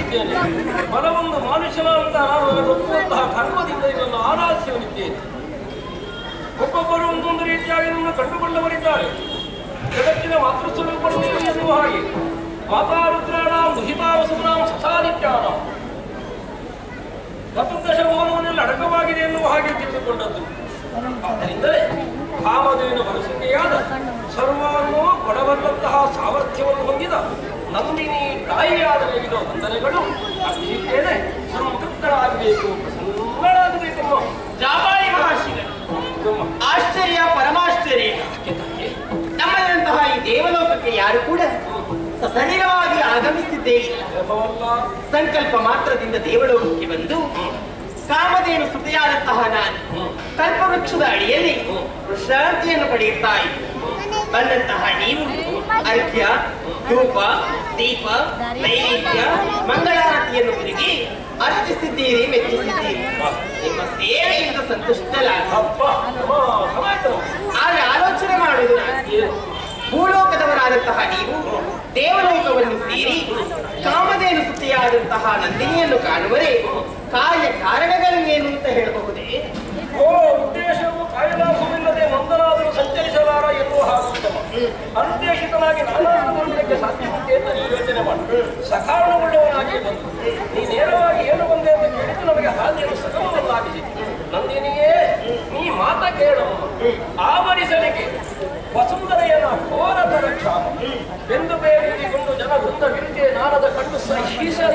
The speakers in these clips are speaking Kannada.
ಇದ್ದೇನೆ ಬಲವೊಂದು ಮನುಷ್ಯನ ಅಂತ ನಾನು ನನಗೆ ಒಪ್ಪುವಂತಹ ಕರ್ಮದಿಂದ ಇದನ್ನು ಆರಾಧಿಸುವನಿದ್ದೇನೆ ಒಬ್ಬೊಬ್ಬರು ಒಂದೊಂದು ರೀತಿಯಾಗಿ ನನ್ನ ಕಂಡುಕೊಂಡವರಿದ್ದಾರೆ ಜಗತ್ತಿನ ಮಾತೃಸ್ವರೂಪಗಳು ಎನ್ನುವ ಹಾಗೆ ಮಾತಾ ರುದ್ರಾಣ ದುಹಿತಾವಸುನಾಂ ಸಸಾದಿತ್ಯಾನ ಚತುರ್ದಶ ಭವನವನ್ನೆಲ್ಲ ಅಡಕವಾಗಿದೆ ಎನ್ನುವ ಹಾಗೆ ತಿಳಿದುಕೊಂಡದ್ದು ಆದ್ದರಿಂದಲೇ ಕಾಮಧೇನು ಹೊರಸಿಕೆಯಾದ ಸರ್ವವನ್ನು ಕೊಡಬಲ್ಲಂತಹ ಸಾಮರ್ಥ್ಯವನ್ನು ಹೊಂದಿದ ನಂದಿನಿ ತಾಯಿಯಾದ ವಿವಿಧ ವಂದನೆಗಳು ಅರ್ಪಿಸಿದ್ದೇನೆ ಸಂತೃಪ್ತರಾಗಬೇಕು ಪ್ರಸನ್ನರಾಗಬೇಕು ಅನ್ನೋ ಜಾಬಾಳಿ ಮಹರ್ಷಿಗಳು ನಮ್ಮ ಆಶ್ಚರ್ಯ ಪರಮಾಶ್ಚರ್ಯ ಆಕೆ ತಾಯಿ. ನಮ್ಮದಂತಹ ಈ ದೇವಲೋಕಕ್ಕೆ ಯಾರು ಕೂಡ ಸಸರಿರವಾಗಿ ಆಗಮಿಸಿದ್ದೇ ಇಲ್ಲ ನೆಪವಲ್ಲ ಸಂಕಲ್ಪ ಮಾತ್ರದಿಂದ ದೇವಲೋಕಕ್ಕೆ ಬಂದು ಕಾಮಧೇನು ಸುತೆಯಾದಂತಹ ನಾನು ಕಲ್ಪವೃಕ್ಷದ ಅಡಿಯಲ್ಲಿ ವಿಶ್ರಾಂತಿಯನ್ನು ಪಡೆಯುತ್ತಾ ಇದ್ದೆ ಬಂದಂತಹ ನೀವು ಅರ್ಘ್ಯ ಧೂಪ ದೀಪ ನೈವೇದ್ಯ ಮಂಗಳಾರತಿಯನ್ನು ತಿರುಗಿ ಅರ್ಚಿಸಿದ್ದೀರಿ ಮೆಚ್ಚಿಸಿದ್ದೀರಿ ನಿಮ್ಮ ಸೇವೆಯಿಂದ ಸಂತುಷ್ಟಲಾಗ ಅಪ್ಪ ಅಮ್ಮ ಸಮಾಯ್ತ ಆದ್ರೆ ಆಲೋಚನೆ ಮಾಡುವುದು ನಾನು ಏನು ಭೂಲೋಕದವರಾದಂತಹ ನೀವು ದೇವಲೋಕವನ್ನು ಸೇರಿ ಕಾಮಧೇನು ಸುತ್ತಿಯಾದಂತಹ ನಂದಿನಿಯನ್ನು ಕಾಣುವರೆ ಕಾರ್ಯ ಕಾರಣಗಳೇನು ಅಂತ ಹೇಳಬಹುದೇ ಓ ಉದ್ದೇಶವು ಕಾಯಲಾಭವಿಲ್ಲದೆ ನಂದನಾದರೂ ಸಂಚರಿಸಲಾರ ಎನ್ನುವ ಹಾಗುತ್ತಮ ಅನುದ್ದೇಶಿತನಾಗಿ ನಾನಾದರೂ ಬರಲಿಕ್ಕೆ ಸಾಧ್ಯವಿದೆ ಅಂತ ನೀವು ಯೋಚನೆ ಮಾಡಿ ಸಕಾರಣವುಳ್ಳವನಾಗಿ ಬಂದು ನೀ ನೇರವಾಗಿ ಏನು ಬಂದೆ ಅಂತ ಕೇಳಿದ್ದು ನಮಗೆ ಹಾದಿಯನ್ನು ಸಕಲವನ್ನಾಗಿಸಿ ನಂದಿನಿಯೇ ನೀ ಮಾತ ಕೇಳಮ್ಮ ಆವರಿಸಲಿಕ್ಕೆ ವಸುಂಧರೆಯನ ಘೋರತರ ಕ್ಷಾಮ ಬೆಂದು ಬೇರಿಕೊಂಡು ಜನ ವೃಂದ ವಿರುದ್ಧೆ ನಾನದ ಕಣ್ಣು ಸಹಿಸದ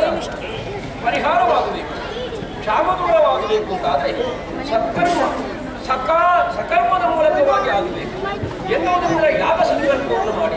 ಪರಿಹಾರವಾಗಬೇಕು ಕ್ಷಾಮದೂರವಾಗಬೇಕು ಅಂತಾದ್ರೆ ಸತ್ಕರ್ಮ ಸಕಾ ಸಕರ್ಮದ ಮೂಲಕವಾಗಿ ಆಗಬೇಕು ಎನ್ನುವುದರಿಂದ ಯಾವ ಸಂಕಲ್ಪವನ್ನು ಮಾಡಿ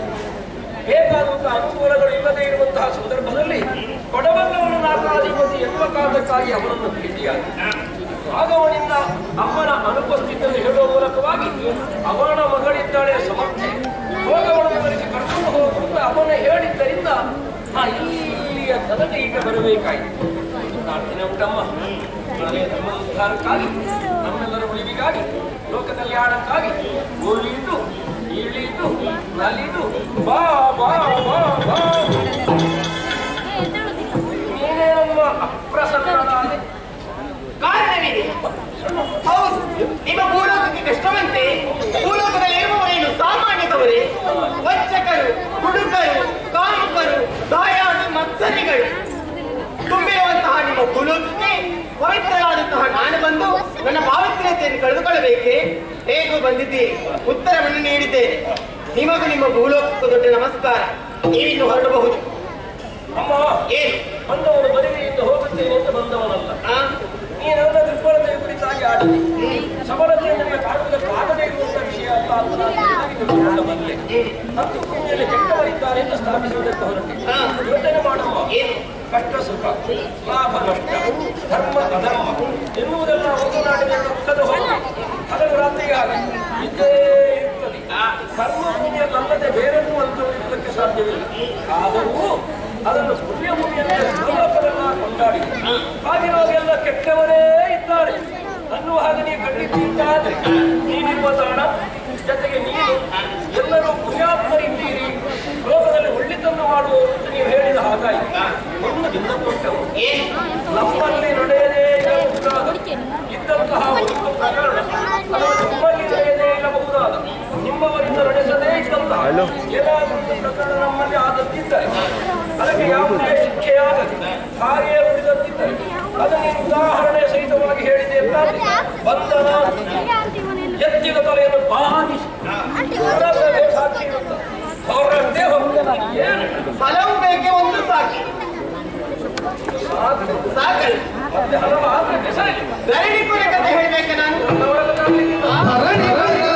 ಬೇಕಾದಂತಹ ಅನುಕೂಲಗಳು ಇಲ್ಲದೆ ಇರುವಂತಹ ಸಂದರ್ಭದಲ್ಲಿ ಕೊಡಬಲ್ಲವನು ನಾಕಾಧಿಪತಿ ಎನ್ನುವ ಕಾರಣಕ್ಕಾಗಿ ಅವನನ್ನು ಭೇಟಿಯಾಗಿ ಭಾಗವನಿಂದ ಅಮ್ಮನ ಅನುಪಸ್ಥಿತಿಯನ್ನು ಹೇಳುವ ಮೂಲಕವಾಗಿ ಅವನ ಮಗಳಿದ್ದಾಳೆ ಸಮರ್ಥೆ ಭೋಗವನ್ನು ಬರೆಸಿ ಕರ್ಕೊಂಡು ಹೋಗುವಂತ ಅವನ ಹೇಳಿದ್ದರಿಂದ ಆ ಇಲ್ಲಿಯ ತನಕ ಈಗ ಬರಬೇಕಾಯಿತು ಪ್ರಾರ್ಥನೆ ಉಂಟಮ್ಮ ನಾಳೆ ಧರ್ಮ ಉದ್ಧಾರಕ್ಕಾಗಿ ನಮ್ಮೆಲ್ಲರ ಉಳಿವಿಗಾಗಿ ಲೋಕ ಕಲ್ಯಾಣಕ್ಕಾಗಿ ಒಲಿದು ಇಳಿದು ನಲಿದು ಬಾ ಬಾ ಬಾ ಬಾ ನೀನೇ ನಮ್ಮ ಅಪ್ರಸನ್ನನಾದೆ ಕಾರಣವಿದೆ ಹೌದು ನಿಮ್ಮ ಭೂಲೋಕಕ್ಕೆ ಕಷ್ಟವಂತೆ ಭೂಲೋಕದಲ್ಲಿ ಇರುವವರೇನು ಸಾಮಾನ್ಯದವರೇ ವಂಚಕರು ಹುಡುಗರು ಕಾಮುಕರು ದಾಯಾದಿ ಮತ್ಸರಿಗಳು ತುಂಬಿರುವಂತಹ ನಿಮ್ಮ ಭೂಲೋಕಕ್ಕೆ ಪವಿತ್ರರಾದಂತಹ ನಾನು ಬಂದು ನನ್ನ ಪಾವಿತ್ರ್ಯತೆಯನ್ನು ಕಳೆದುಕೊಳ್ಳಬೇಕೆ ಹೇಗೂ ಬಂದಿದ್ದೀರಿ ಉತ್ತರವನ್ನು ನೀಡಿದ್ದೇನೆ ನಿಮಗೂ ನಿಮ್ಮ ಭೂಲೋಕಕ್ಕೂ ದೊಡ್ಡ ನಮಸ್ಕಾರ ನೀವಿನ್ನು ಹೊರಡಬಹುದು ಅಮ್ಮ ಏನು ಬಂದವನು ಬರಿವೆಯಿಂದ ಹೋಗುತ್ತೇನೆ ಅಂತ ಬಂದವನಲ್ಲ ಆ? ನೀನೆಲ್ಲ ದುರ್ಬಲತೆಯ ಕುರಿತಾಗಿ ಆಡಿದೆ ಸಬಲತೆ ನಿಮಗೆ ಕಾಣುವುದಕ್ಕೆ ಆಗದೇ ಇರುವಂತಹ ವಿಷಯ ಅಲ್ಲ ಅಂತ ನಾನು ನಿನಗೆ ತಿಳಿದುಕೊಂಡ ಬಲ್ಲೆ ಹತ್ತು ಭೂಮಿಯಲ್ಲಿ ಕೆಟ್ಟವರಿದ್ದಾರೆ ಅಂತ ಸ್ಥಾಪಿಸುವುದಕ್ಕೆ ಹೊರಟೆ ಹಾ. ಯೋಚನೆ ಮಾಡಮ್ಮ ಏನು ಕಷ್ಟ ಸುಖ ಲಾಭ ನಷ್ಟ ಧರ್ಮ ಅಧರ್ಮ ಎನ್ನುವುದೆಲ್ಲ ಒಂದು ನಾಡಿನ ಮುಖದ ಹೋಗಿ ಹಗಲು ರಾತ್ರಿಗೆ ಹಾಗೆ ಇದ್ದೇ ಇರ್ತದೆ ಕರ್ಮ ಭೂಮಿಯಲ್ಲದೆ ಬೇರೆನ್ನೂ ಅಂತುವುದಕ್ಕೆ ಸಾಧ್ಯವಿಲ್ಲ ಆದರೂ ಅದನ್ನು ಪುಣ್ಯ ಭೂಮಿಯಲ್ಲಿ ಲೋಕವೆಲ್ಲ ಕೊಂಡಾಡಿದೆ ಹಾಗಿರುವಾಗೆಲ್ಲ ಕೆಟ್ಟವರೇ ಇದ್ದಾರೆ ಅನ್ನುವ ಹಾಗೆ ನೀವು ಕಂಡಿದ್ದೀಂತಾದ್ರೆ ನೀನಿರುವ ತಾಣ ಜೊತೆಗೆ ನೀನು ಎಲ್ಲರೂ ಪುಣ್ಯಾತ್ಮರಿದ್ದೀರಿ ಲೋಕದಲ್ಲಿ ಒಳ್ಳೆತನ್ನು ಮಾಡುವವರು ಅಂತ ನೀವು ಹೇಳಿದ ಹಾಗಾಯಿತು ಒಂದು ದಿನ ಕೊಟ್ಟವು ಏನು ನಮ್ಮಲ್ಲಿ ನಡೆಯದೇ ಇರಬಹುದಾದ ಇದ್ದಂತಹ ಒಂದು ಪ್ರಕರಣ ಅಥವಾ ನಿಮ್ಮಲ್ಲಿ ನಡೆಯದೇ ಇರಬಹುದಾದ ನಿಮ್ಮವರಿಂದ ನಡೆಸದೇ ಇದ್ದಂತಹ ಏನಾದರೂ ಒಂದು ಪ್ರಕರಣ ನಮ್ಮಲ್ಲಿ ಆದದ್ದಿದ್ದರೆ ಅದಕ್ಕೆ ಯಾವುದೇ ಶಿಕ್ಷೆಯಾಗದು ಹಾಗೆಯೇ ಉಳಿದದ್ದಿದ್ದರೆ ಅದನ್ನು ನೀನು ಉದಾಹರಣೆ ಸಹಿತವಾಗಿ ಹೇಳಿದೆ ಅಂತಾದ್ರೆ ಬಂಧನ ಎತ್ತಿದ ತಲೆಯನ್ನು ಬಾಗಿಸಿ ಹೊರಸಲೇ ಸಾಕ್ಷಿ ಇರುತ್ತದೆ. ಹೊರಟೇ ಹೋಗ್ತದೆ ಏನು ಹಲವು ಬೇಕೆ ಒಂದು ಸಾಕಿ ಸಾಕು ಸಾಕಲ್ಲ ಮತ್ತೆ ಹಲವು ಆದ್ರೆ ಹೆಸರೇ ಗರಡಿ ಕೊನೆ ಕಥೆ ಹೇಳ್ಬೇಕೆ ನಾನು ನನ್ನವರೆಲ್ಲ ಕಾಣಲಿಕ್ಕಿಲ್ಲ.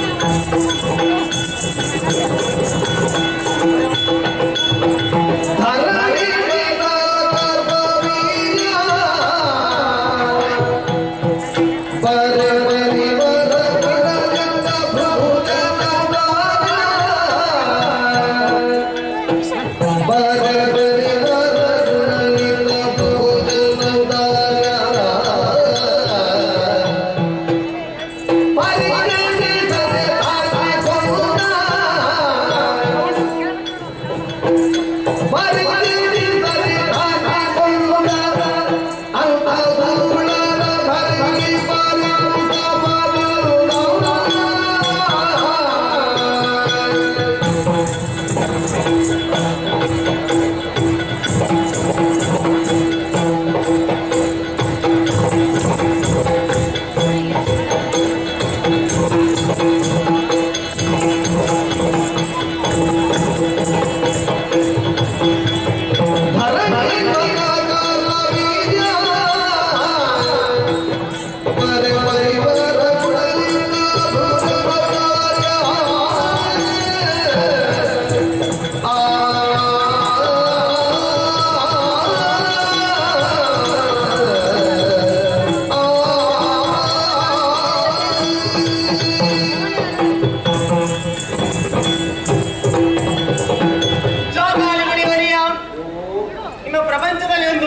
ಧರ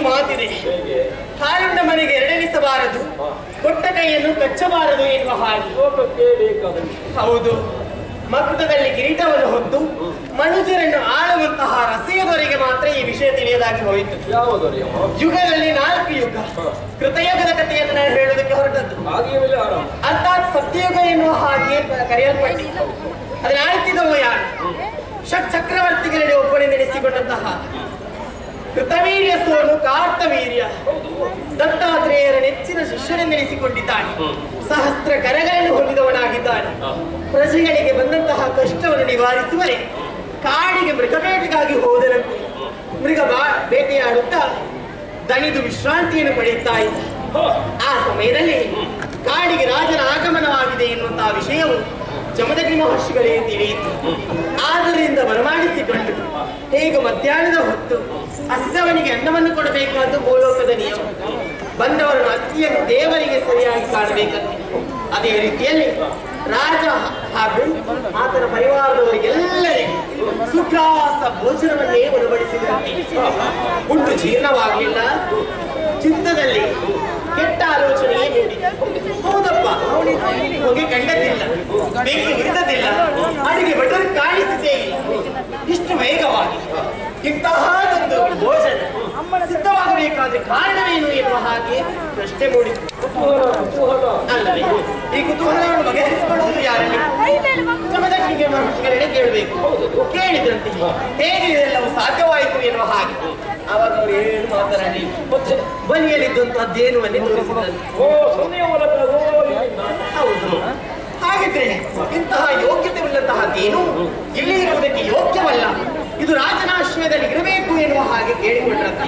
ಮಾತಿದೆ ಹೇಗೆ ಹಾಲಿಂದ ಮನೆಗೆ ಎರಡೆನಿಸಬಾರದು ಕೊಟ್ಟ ಕೈಯನ್ನು ಕಚ್ಚಬಾರದು ಎನ್ನುವ ಹಾಗೆ ಲೋಕಕ್ಕೆ ಬೇಕಾದ ವಿಷಯ ಹೌದು ಮಕುಟದಲ್ಲಿ ಕಿರೀಟವನ್ನು ಹೊತ್ತು ಮನುಷ್ಯರನ್ನು ಆಳುವಂತಹ ರಸೆಯದವರೆಗೆ ಮಾತ್ರ ಈ ವಿಷಯ ತಿಳಿಯದಾಗಿ ಹೋಯಿತು ಯಾವುದರಿಯಮ್ಮ ಯುಗದಲ್ಲಿ ನಾಲ್ಕು ಯುಗ ಕೃತಯುಗದ ಕಥೆಯನ್ನು ನಾನು ಹೇಳುವುದಕ್ಕೆ ಹೊರಟದ್ದು ಹಾಗೆಯೇ ಮೇಲೆ ಆರಾಮ ಅರ್ಥಾತ್ ಸತ್ಯಯುಗ ಎನ್ನುವ ಹಾಗೆ ಪ- ಕರೆಯಲ್ಪಟ್ಟಿತು ಅದನ್ನ ಆಳ್ತಿದ್ದವ ಯಾರು ಷಟ್ ಚಕ್ರವರ್ತಿಗಳಲ್ಲಿ ಒಬ್ಬನೆಂದೆನಿಸಿಕೊಂಡಂತಹ ಕೃತವೀರ್ಯ ಸೋನು ಕಾರ್ತವೀರ್ಯ ದತ್ತಾತ್ರೇಯರ ನೆಚ್ಚಿನ ಶಿಷ್ಯನೆಂದೆನಿಸಿಕೊಂಡಿದ್ದಾನೆ ಸಹಸ್ರ ಕರಗಳನ್ನು ಹೊಂದಿದವನಾಗಿದ್ದಾನೆ ಪ್ರಜೆಗಳಿಗೆ ಬಂದಂತಹ ಕಷ್ಟವನ್ನು ನಿವಾರಿಸುವರೆ ಕಾಡಿಗೆ ಮೃಗಬೇಟೆಗಾಗಿ ಹೋದರಂತೆ ಮೃಗ ಬಾ- ಬೇಟೆಯಾಡುತ್ತಾ ದಣಿದು ವಿಶ್ರಾಂತಿಯನ್ನು ಪಡೆಯುತ್ತಾ ಇದ್ದ ಆ ಸಮಯದಲ್ಲಿ ಕಾಡಿಗೆ ರಾಜನ ಆಗಮನವಾಗಿದೆ ಎನ್ನುವಂತಹ ವಿಷಯವು ಜಮದಗ್ನಿ ಮಹರ್ಷಿಗಳೇ ತಿಳಿಯಿತು ಆದ್ದರಿಂದ ಬರಮಾಡಿಸಿಕೊಂಡು ಹೇಗೆ ಮಧ್ಯಾಹ್ನದ ಹೊತ್ತು ಹಸಿದವನಿಗೆ ಅನ್ನವನ್ನು ಕೊಡಬೇಕಾದ್ದು ಗೋಲೋಕದ ನಿಯಮ ಬಂದವರನ್ನು ಅತ್ತಿಯನ್ನು ದೇವರಿಗೆ ಸರಿಯಾಗಿ ಕಾಣಬೇಕಂತೆ ಅದೇ ರೀತಿಯಲ್ಲಿ ರಾಜ ಹಾಗೂ ಆತನ ಪರಿವಾರದವರಿಗೆಲ್ಲರಿಗೂ ಸುಖಾಸ ಭೋಜನವನ್ನೇ ಉಣಬಡಿಸಿದಂತೆ ಉಂಟು ಜೀರ್ಣವಾಗಲಿಲ್ಲ ಚಿತ್ತದಲ್ಲಿ ಕೆಟ್ಟ ಆಲೋಚನೆಯೇ ಮೂಡಿದೆ ಹೌದಪ್ಪ ಹೊಗೆ ಕಂಡದ್ದಿಲ್ಲ ಬೆಂಕಿ ಉರಿದದಿಲ್ಲ ಅಡಿಗೆ ಭಟರು ಕಾಣಿಸಿದ್ದೇ ಇಲ್ಲ ಇಷ್ಟು ವೇಗವಾಗಿ ಇಂತಹದೊಂದು ಭೋಜನ ಸಿದ್ಧವಾಗಬೇಕಾದ್ರೆ ಕಾರಣವೇನು ಎನ್ನುವ ಹಾಗೆ ಪ್ರಶ್ನೆ ಮೂಡಿತು ಕುತೂಹಲ ಕುತೂಹಲ ಅಲ್ಲವೇ ಈ ಕುತೂಹಲವನ್ನು ಬಗೆಹರಿಸಿಕೊಳ್ಳುವುದು ಯಾರಲ್ಲಿ ಜಮದಗ್ನಿಗೆ ಮಹರ್ಷಿಗಳನ್ನೇ ಕೇಳಬೇಕು ಕೇಳಿದ್ರಂತೆ ಹೇಗೆ ಇದೆಲ್ಲವೂ ಸಾಧ್ಯವಾಯಿತು ಎನ್ನುವ ಹಾಗೆ ಅವಾಗ ಅವರು ಏನು ಮಾತನಾಡಿ ಮತ್ತೆ ಬಲಿಯಲ್ಲಿದ್ದಂತದ್ದೇನು ಅಲ್ಲಿ ತೋರಿಸಿದಂತೆ ಓ ಸೊನ್ನೆಯ ಮೂಲಕ ಗೋಲಿನಿಂದ ಹೌದು ಹಾಗಿದ್ರೆ ಇಂತಹ ಯೋಗ್ಯತೆ ಉಳ್ಳಂತಹದ್ದೇನು ಇಲ್ಲಿ ಇರುವುದಕ್ಕೆ ಯೋಗ್ಯವಲ್ಲ ಇದು ರಾಜನಾಶ್ರಯದಲ್ಲಿ ಇರಬೇಕು ಎನ್ನುವ ಹಾಗೆ ಕೇಳಿಕೊಂಡ್ರಂತೆ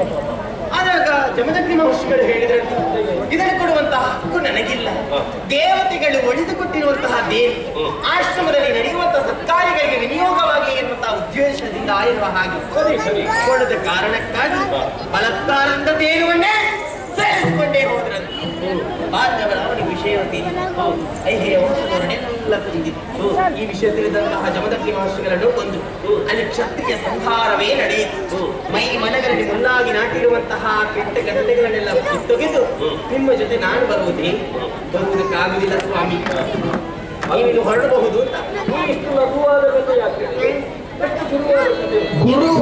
ಆದಾಗ ಜಮದಗ್ನಿ ಮಹರ್ಷಿಗಳು ಹೇಳಿದ್ರಂತೆ ಇದನ್ನು ಕೊಡುವಂತಹ ಹಕ್ಕು ನನಗಿಲ್ಲ ದೇವತೆಗಳು ಒಡೆದುಕೊಟ್ಟಿರುವಂತಹ ದೇವಿ ಆಶ್ರಮದಲ್ಲಿ ನಡೆಯುವಂತಹ ಸತ್ಕಾರ್ಯಗಳಿಗೆ ವಿನಿಯೋಗವಾಗಿ ಎನ್ನುವಂತಹ ಉದ್ದೇಶದಿಂದ ಎನ್ನುವ ಹಾಗೆ ಸರಿ ಸರಿ ಕೊಳ್ಳದ ಕಾರಣಕ್ಕಾಗಿ ಬಲತ್ಕಾರದಿಂದ ತೇರುವನ್ನೇ ಸೇರಿಸಿಕೊಂಡೇ ಹೋದ್ರಂತೆ ಬಾಂಧವರ ಅವನಿಗೆ ವಿಷಯ ತಿಳಿದಿತ್ತು ಐಹಿಯ ವಂಶದವರನ್ನೆಲ್ಲ ಕೊಂದಿತ್ತು ಈ ವಿಷಯ ತಿಳಿದಂತಹ ಜಮದಗ್ನಿ ಮಹರ್ಷಿಗಳನ್ನು ಕೊಂದು ಅಲ್ಲಿ ಕ್ಷತ್ರಿಯ ಸಂಹಾರವೇ ನಡೆಯಿತು ಮೈ ಮನಗಳಲ್ಲಿ ಮುನ್ನಾಗಿ ನಾಟಿರುವಂತಹ ಕೆಟ್ಟ ಗಂಟೆಗಳನ್ನೆಲ್ಲ ಕಿತ್ತೊಗೆದು ನಿಮ್ಮ ಜೊತೆ ನಾನು ಬರುವುದೇ ಬರುವುದಕ್ಕಾಗುವುದಿಲ್ಲ ಸ್ವಾಮಿ ನೀವಿನ್ನು ಹೊರಡಬಹುದು ಅಂತ ನೀ ಇಷ್ಟು ಲಘುವಾದ ಕಥೆ ಯಾಕೆ ಎಷ್ಟು ಗುರುವಾದ ಕಥೆ ಗುರುವ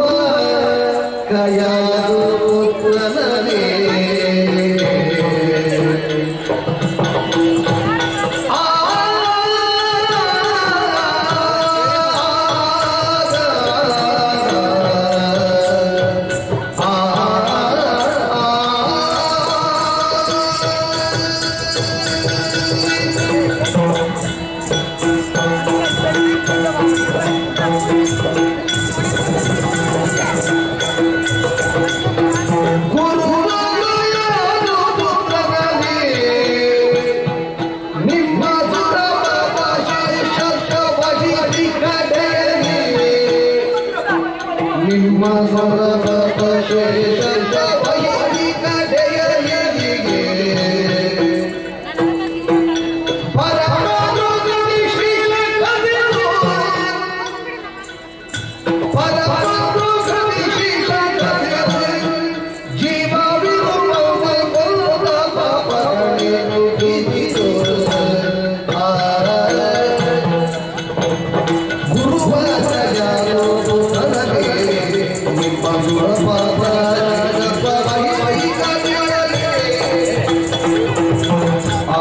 ಕಯಾದು ಪುರನನೇ ಆ ಗುರುನಾರಾಯಣ ಪುತ್ರನೇ ನಿಮ್ಮ ಸುರವ ಶೇಷ ವಹಿಸಿ ಕಡೆಗೆ ನಿಮ್ಮ ಸುರವ ಶೇಷ ವಹಿಸಿ ಕಡೆಯರಿಗೆ ಪರಮಗುರು ಶ್ರೀಲ ಕವಿರು ಪರಮಗುರು ಶ್ರೀಲ ಕವಿರು ಜೀವ ವಿರುದ್ಧ ಕೊಲ್ಲದ ಪಾಪಗಳನ್ನು ಬಿದಿರು ಆ ಗುರುವಾಚಾರ್ಯರು ನನಗೆ ನಿಮ್ಮ ಗುರುಪಾಪ ಆ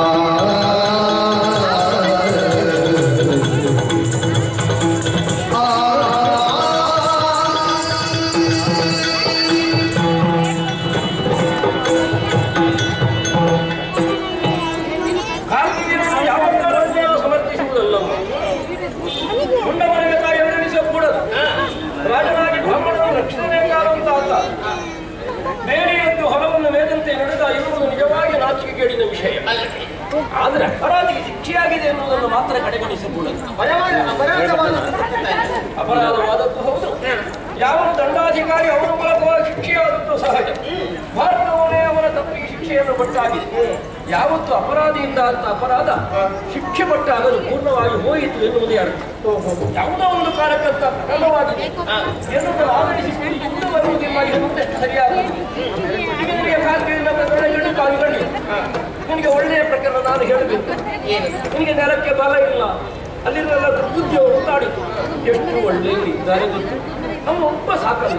ಕಾರ್ತಿಕೇಯನು ಯಾವ ಕಾರಣವನ್ನು ಸಮರ್ಥಿಸುವುದಲ್ಲ ಮುಂಡಮನೆಯ ತಾಯಿ ಎದುರಿಸಕೂಡದು ರಾಜನಾಗಿ ಬ್ರಾಹ್ಮಣನ ರಕ್ಷಣೆ ಕಾಣುವಂತ ಆತ ಬೇರೆಯದ್ದು ಹೊಲವನ್ನು ಮೇದಂತೆ ನಡೆದ ಇರುವುದು ನಿಜವಾಗಿ ನಾಚಿಕೆ ಕೇಳಿದ ವಿಷಯ ಆದರೆ ಅಪರಾಧಿಗೆ ಶಿಕ್ಷೆಯಾಗಿದೆ ಎನ್ನುವುದನ್ನು ಮಾತ್ರ ಕಡೆಗಣಿಸಕೂಡದು ಅಪರಾಧ- ಅಪರಾಧವಾದ ಸತ್ಯತೆ. ಅಪರಾಧವಾದದ್ದು ಹೌದು ಯಾವ ದಂಡಾಧಿಕಾರಿ ಅವರ ಮೂಲಕವಾಗಿ ಶಿಕ್ಷೆಯಾದದ್ದು ಸಹಜ ಭಾರತವನ್ನೇ ಅವರ ತಪ್ಪಿಗೆ ಶಿಕ್ಷೆಯನ್ನು ಪಟ್ಟಾಗಿದೆ ಯಾವತ್ತು ಅಪರಾಧಿಯಿಂದ ಅಂತ ಅಪರಾಧ ಶಿಕ್ಷೆ ಪಟ್ಟಾಗ ಅದು ಪೂರ್ಣವಾಗಿ ಹೋಯಿತು ಎನ್ನುವುದೇ ಅರ್ಥ ಯಾವುದೋ ಒಂದು ಕಾರಣಕ್ಕಂತ ಪ್ರಕರಣವಾಗಿದೆ ಎನ್ನುವುದನ್ನು ಆಧರಿಸಿಕೊಂಡು ಮುಂದೆ ಬರುವುದಿಲ್ಲ ಎನ್ನುವುದೇ ಸರಿಯಾದ ಈಗ ನಿನಗೆ ಕಾರ್ತಿಯಿಂದ ಪ್ರಕರಣ ಗಂಡು ಕಾಲು ಗಂಡು ನಿನಗೆ ಒಳ್ಳೆಯ ಪ್ರಕರಣ ನಾನು ಹೇಳಬೇಕು ಏನು ನಿನಗೆ ನೆಲಕ್ಕೆ ಬಲ ಇಲ್ಲ ಅಲ್ಲಿರಲ್ಲ ಬುದ್ಧಿ ಹುಟ್ಟಾಡಿತು ಎಷ್ಟು ಒಳ್ಳೆಯವರು ಇದ್ದಾರೆ ಗೊತ್ತು ನಮ್ಮ ಒಬ್ಬ ಸಾಕಲ್ಲ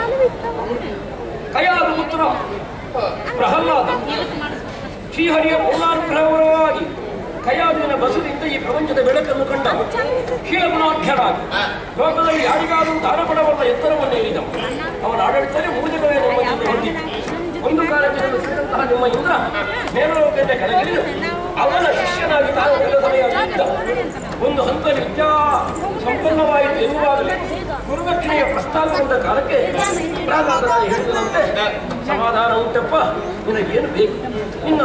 ಕಯಾದ ಪುತ್ರ ಪ್ರಹ್ಲಾದ ಶ್ರೀಹರಿಯ ಪೂರ್ಣಾನುಗ್ರಹವಾಗಿ ಕಯಾದಿನ ಬಸದಿಂದ ಈ ಪ್ರಪಂಚದ ಬೆಳಕನ್ನು ಕಂಡ ಶೀಲಗುಣಾಢ್ಯರಾಗಿ ಲೋಕದಲ್ಲಿ ಯಾರಿಗಾದರೂ ದಾನ ಪಡಬಲ್ಲ ಎತ್ತರವನ್ನು ಏರಿದವ ಅವನ ಆಡಳಿತದಲ್ಲಿ ಮೂರ್ತಿಗಳೇ ನೆಮ್ಮದಿಯಿಂದ ಹೊಂದಿತ್ತು ಒಂದು ಕಾಲಕ್ಕೆ ಸೇರಿದಂತಹ ನಿಮ್ಮ ಇಂದ್ರ ಮೇಲೋಕದ ಕೆಳಗಿಳಿದು ಅವನ ಶಿಷ್ಯನಾಗಿ ತಾನು ಕೆಲಸಮೆಯಾಗಿದ್ದ ಒಂದು ಹಂತದಲ್ಲಿ ವಿದ್ಯಾ ಸಂಪನ್ನವಾಯಿತು ಎನ್ನುವಾಗಲೇ ಗುರುದಕ್ಷಿಣೆಯ ಪ್ರಸ್ತಾವಗೊಂಡ ಕಾಲಕ್ಕೆ ಪ್ರಹ್ಲಾದರಾಯ ಹೇಳಿದಂತೆ ಸಮಾಧಾನ ಉಂಟಪ್ಪ ನಿನಗೇನು ಬೇಕು ನಿನ್ನ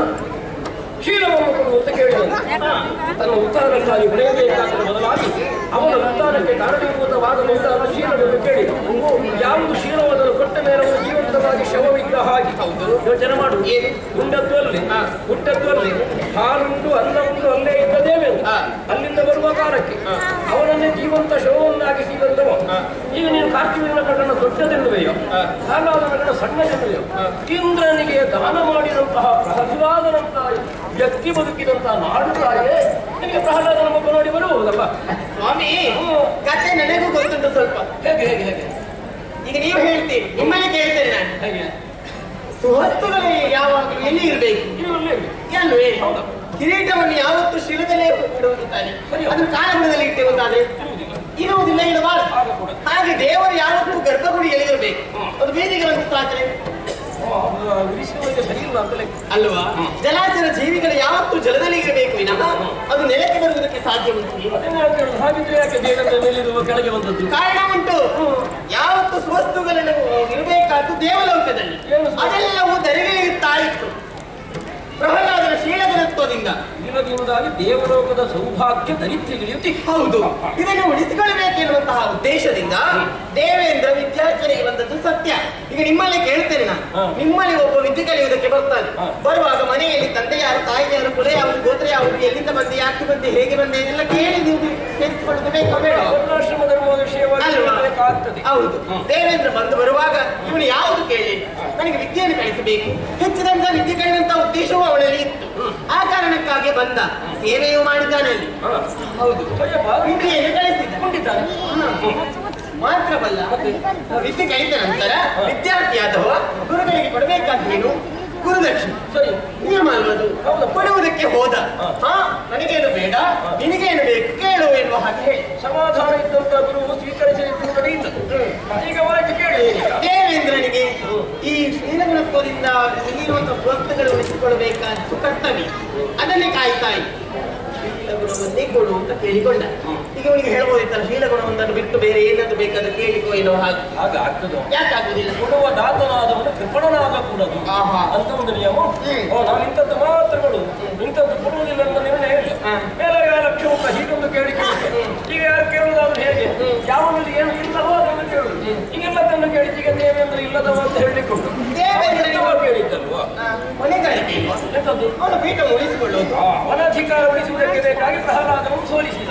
ಶೀಲವನ್ನು ಕೊಡು ಅಂತ ಕೇಳಿದನು ತನ್ನ ಉತ್ತಾನಕ್ಕಾಗಿ ಬೆಳೆಯಬೇಕಾದ ಬದಲಾಗಿ ಅವನ ಉತ್ತಾನಕ್ಕೆ ಕಾರಣೀಭೂತವಾದ ಮುಂದಾದ ಶೀಲವನ್ನು ಕೇಳಿದ ಯಾವುದು ಶೀಲವನ್ನು ಕೊಟ್ಟ ಮೇಲೆ ಅವನು ಜೀವಂತವಾಗಿ ಶವ ವಿಗ್ರಹ ಆಗಿ ಯೋಚನೆ ಮಾಡು ಉಂಡದ್ದು ಅಲ್ಲಿ ಹುಟ್ಟದ್ದು ಅಲ್ಲಿ ಹಾಲುಂಟು ಅನ್ನ ಉಂಟು ಅಲ್ಲೇ ಇದ್ದದೇವೆ ಅಲ್ಲಿಂದ ಬರುವ ಕಾಲಕ್ಕೆ ಅವನನ್ನೇ ಜೀವಂತ ಶವವನ್ನಾಗಿಸಿ ಬಂದವ ಈಗ ನೀನು ಕಾರ್ತಿಕನ ಪ್ರಕರಣ ದೊಡ್ಡದೆನ್ನುವೆಯೋ ಹಾಗಾದ ಪ್ರಕರಣ ಸಣ್ಣದೆನ್ನುವೆಯೋ ಇಂದ್ರನಿಗೆ ದಾನ ಮಾಡಿದಂತಹ ಪ್ರಹ್ಲಾದನಂತಹ ವ್ಯಕ್ತಿ ಬದುಕಿದಂತಹ ನಾಡು ತಾಯೇ ನಿಮಗೆ ಪ್ರಹ್ಲಾದನ ಮಗ ನೋಡಿ ಬರುವುದಲ್ಲ ಸ್ವಾಮಿ ಕತೆ ನನಗೂ ಗೊತ್ತುಂಟು ಸ್ವಲ್ಪ ಹೇಗೆ ಹೇಗೆ ಹೇಗೆ ಈಗ ನೀವು ಹೇಳ್ತೀರಿ ನಿಮ್ಮಲ್ಲಿ ಕೇಳ್ತೇನೆ ನಾನು ಹೇಗೆ ಸುವಸ್ತುಗಳು ಯಾವಾಗಲೂ ಎಲ್ಲಿ ಇರಬೇಕು ಇದು ಒಳ್ಳೆ ಅಲ್ವೇ ಹೌದಾ? ಕಿರೀಟವನ್ನು ಯಾವತ್ತೂ ಶಿಲದಲ್ಲೇ ಇಡುವುದು ತಾನೆ ಸರಿ. ಅದನ್ನು ಕಾಲಗುಣದಲ್ಲಿ ಇಟ್ಟೇವಂತಾದ್ರೆ ಇರುವುದಿಲ್ಲ ಇರುವುದಿಲ್ಲ ಇಡಬಾರದು ಆಗ ಕೂಡ. ಹಾಗೆ ದೇವರು ಯಾವತ್ತೂ ಗರ್ಭಗುಡಿಯಲ್ಲಿ ಇರಬೇಕು ಅದು ಬೀದಿಗೆ ಬಂದಿತ್ತಾದ್ರೆ ಓ, ಅದು ಉಳಿಸುವುದಕ್ಕೆ ಸರಿ ಇಲ್ಲ ಅಂತ ಲೆಕ್ಕ ಅಲ್ವಾ ಜಲಾಚರ ಜೀವಿಗಳು ಯಾವತ್ತೂ ಜಲದಲ್ಲಿ ಇರಬೇಕು ವಿನಃ ಅದು ನೆಲಕ್ಕೆ ಬರುವುದಕ್ಕೆ ಸಾಧ್ಯ ಉಂಟು ಅದನ್ನೇ ಯಾಕೆ ಹೇಳುದು? ಹಾಗಿದ್ರೆ ಯಾಕೆ ದೇಹದ ಮೇಲಿರುವ ಕೆಳಗೆ ಬಂದದ್ದು ಕಾರಣ ಉಂಟು ಯಾವತ್ತು ಸುವಸ್ತುಗಳನ್ನು ಇರಬೇಕಾದ್ದು ದೇವಲೋಕದಲ್ಲಿ ಏನು ಸುವಸ್ತು? ಅದೆಲ್ಲವೂ ದರಿವಿರುತ್ತಾ ಇತ್ತು ಪ್ರಹ್ಲಾದನ ಶೀಲಗುಣತ್ವದಿಂದ ಇಲ್ಲದಿಂದಾಗಿ ದೇವಲೋಕದ ಸೌಭಾಗ್ಯ ದರಿದ್ರಿಗಿಳಿಯುತ್ತಿ ಹೌದು ಇದನ್ನು ಉಳಿಸಿಕೊಳ್ಳಬೇಕೆನ್ನುವಂತಹ ಉದ್ದೇಶದಿಂದ ದೇವೇಂದ್ರ ವಿದ್ಯಾರ್ಚನೆಗೆ ಬಂದದ್ದು ಸತ್ಯ ಈಗ ನಿಮ್ಮಲ್ಲಿ ಕೇಳ್ತೇನೆ ನಾನು ಹಾ. ನಿಮ್ಮಲ್ಲಿ ಒಬ್ಬ ವಿದ್ಯೆ ಕಲಿಯುವುದಕ್ಕೆ ಬರ್ತಾನೆ ಹಾ. ಬರುವಾಗ ಮನೆಯಲ್ಲಿ ತಂದೆ ಯಾರು ತಾಯಿ ಯಾರು ಕುಲ ಯಾವುದು ಗೋತ್ರ ಯಾವುದು ಎಲ್ಲಿಂದ ಬಂದೆ ಯಾಕೆ ಬಂದೆ ಹೇಗೆ ಬಂದೆ ಎಲ್ಲ ಕೇಳಿ ನೀವು ಸೇರಿಸಿಕೊಳ್ಳುವುದು ಬೇಕಾ ಬೇಡ ವರ್ಣಾಶ್ರಮ ಧರ್ಮ ವಿಷಯವಾಗಿ ಅಲ್ವಾ? ಬೇಕಾಗ್ತದೆ ಹೌದು ದೇವೇಂದ್ರ ಬಂದು ಬರುವಾಗ ಇವನು ಯಾವುದು ಕೇಳಿ ನನಗೆ ವಿದ್ಯೆಯನ್ನು ಕಲಿಸಬೇಕು ಹೆಚ್ಚಿದಂತ ವಿದ್ಯೆ ಕಲಿಯುವಂತ ಉದ್ದೇಶವೂ ಅವನಲ್ಲಿ ಇತ್ತು ಆ ಕಾರಣಕ್ಕಾಗಿ ಬಂದ ಸೇವೆಯೂ ಮಾಡಿದ್ದಾನೆ ಅಲ್ಲಿ ಹಾ. ಹೌದು ಅಯ್ಯಪ್ಪ, ವಿದ್ಯೆಯನ್ನು ಕಲಿಸಿದ್ದ ಉಂಟಿದ್ದಾನೆ ಮಾತ್ರವಲ್ಲ ವಿದ್ಯೆ ಕಲಿತ ನಂತರ ವಿದ್ಯಾರ್ಥಿಯಾದವ ಗುರುಗಳಿಗೆ ಕೊಡಬೇಕಾದ್ದೇನು ಗುರುದಕ್ಷಿಣೆ ಸರಿ ನಿಯಮ ಅಲ್ವದು ಹೌದು. ಕೊಡುವುದಕ್ಕೆ ಹೋದ ಹಾ. ಹಾ ನನಗೇನು ಬೇಡ ನಿನಗೇನು ಬೇಕು ಕೇಳು ಎನ್ನುವ ಹಾಗೆ ಹೇಳಿ ಸಮಾಧಾನ ಇದ್ದಂತ ಗುರು ಸ್ವೀಕರಿಸಿದ್ದು ನಡೆಯುತ್ತದೆ ಈಗ ವಾಯ್ತು ಕೇಳಿ ದೇವೇಂದ್ರನಿಗೆ ಈ ಶ್ರೀಲಗುಣತ್ವದಿಂದ ಇಲ್ಲಿರುವಂತಹ ವಸ್ತುಗಳು ಉಳಿಸಿಕೊಳ್ಬೇಕಾದ ಕರ್ತವ್ಯ ಅದನ್ನೇ ಕಾಯ್ತಾ ಇದ್ದ ಶೀಲಗುಣವನ್ನೇ ಕೊಡು ಅಂತ ಕೇಳಿಕೊಂಡ ಈಗ ಇವನಿಗೆ ಹೇಳ್ಬೋದಿತ್ತಲ್ಲ ಶೀಲಗುಣವೊಂದನ್ನು ಬಿಟ್ಟು ಬೇರೆ ಏನಾದ್ರು ಬೇಕಾದ್ರೆ ಕೇಳಿಕೋ ಏನೋ ಹಾಗೆ ಆಗ ಆಗ್ತದೆ ಯಾಕಾಗುದಿಲ್ಲ ಕೊಡುವ ದಾತನಾದವನು ಕೃಪಣನಾಗಕೂಡದು ಆಹಾ. ಅಂತ ಒಂದು ನಿಯಮ ಹ್ಮ್. ಓ ನಾನು ಇಂಥದ್ದು ಮಾತ್ರ ಕೊಡು ಇಂಥದ್ದು ಕೊಡುವುದಿಲ್ಲ ಅಂತ ನಿರ್ಣಯ ಹೇಳಿ ಹಾ. ಮೇಲೆ ಯಾವ ಲಕ್ಷ ಉಂಟ ಹೀಗೊಂದು ಕೇಳಿ ಕೇಳಿ ಈಗ ಯಾರು ಕೇಳುವುದಾದ್ರೆ ಹೇಗೆ ಯಾವನಲ್ಲಿ ಏನು ಇಲ್ಲವೋ ಅದನ್ನು ಕೇಳುದು ಈಗೆಲ್ಲದನ್ನು ಕೇಳಿದ ಈಗ ದೇವೇಂದ್ರ ಇಲ್ಲದವ ಅಂತ ಹೇಳಲಿಕ್ಕೆ ಉಂಟು ದೇವೇಂದ್ರನಿಗೆ ಅದನ್ನು ಕೇಳಿದ್ದಲ್ವಾ ಹೊಣೆಗಾರಿಕೆ ಇಲ್ವಾ? ಎಂಥದ್ದು ಅವನು ಪೀಠ ಉಳಿಸಿಕೊಳ್ಳೋದು ಆ, ಅವನಧಿಕಾರ ಉಳಿಸುವುದಕ್ಕೆ ಬೇಕಾಗಿ ಪ್ರಹ್ಲಾದನನ್ನು ಸೋಲಿಸಿದ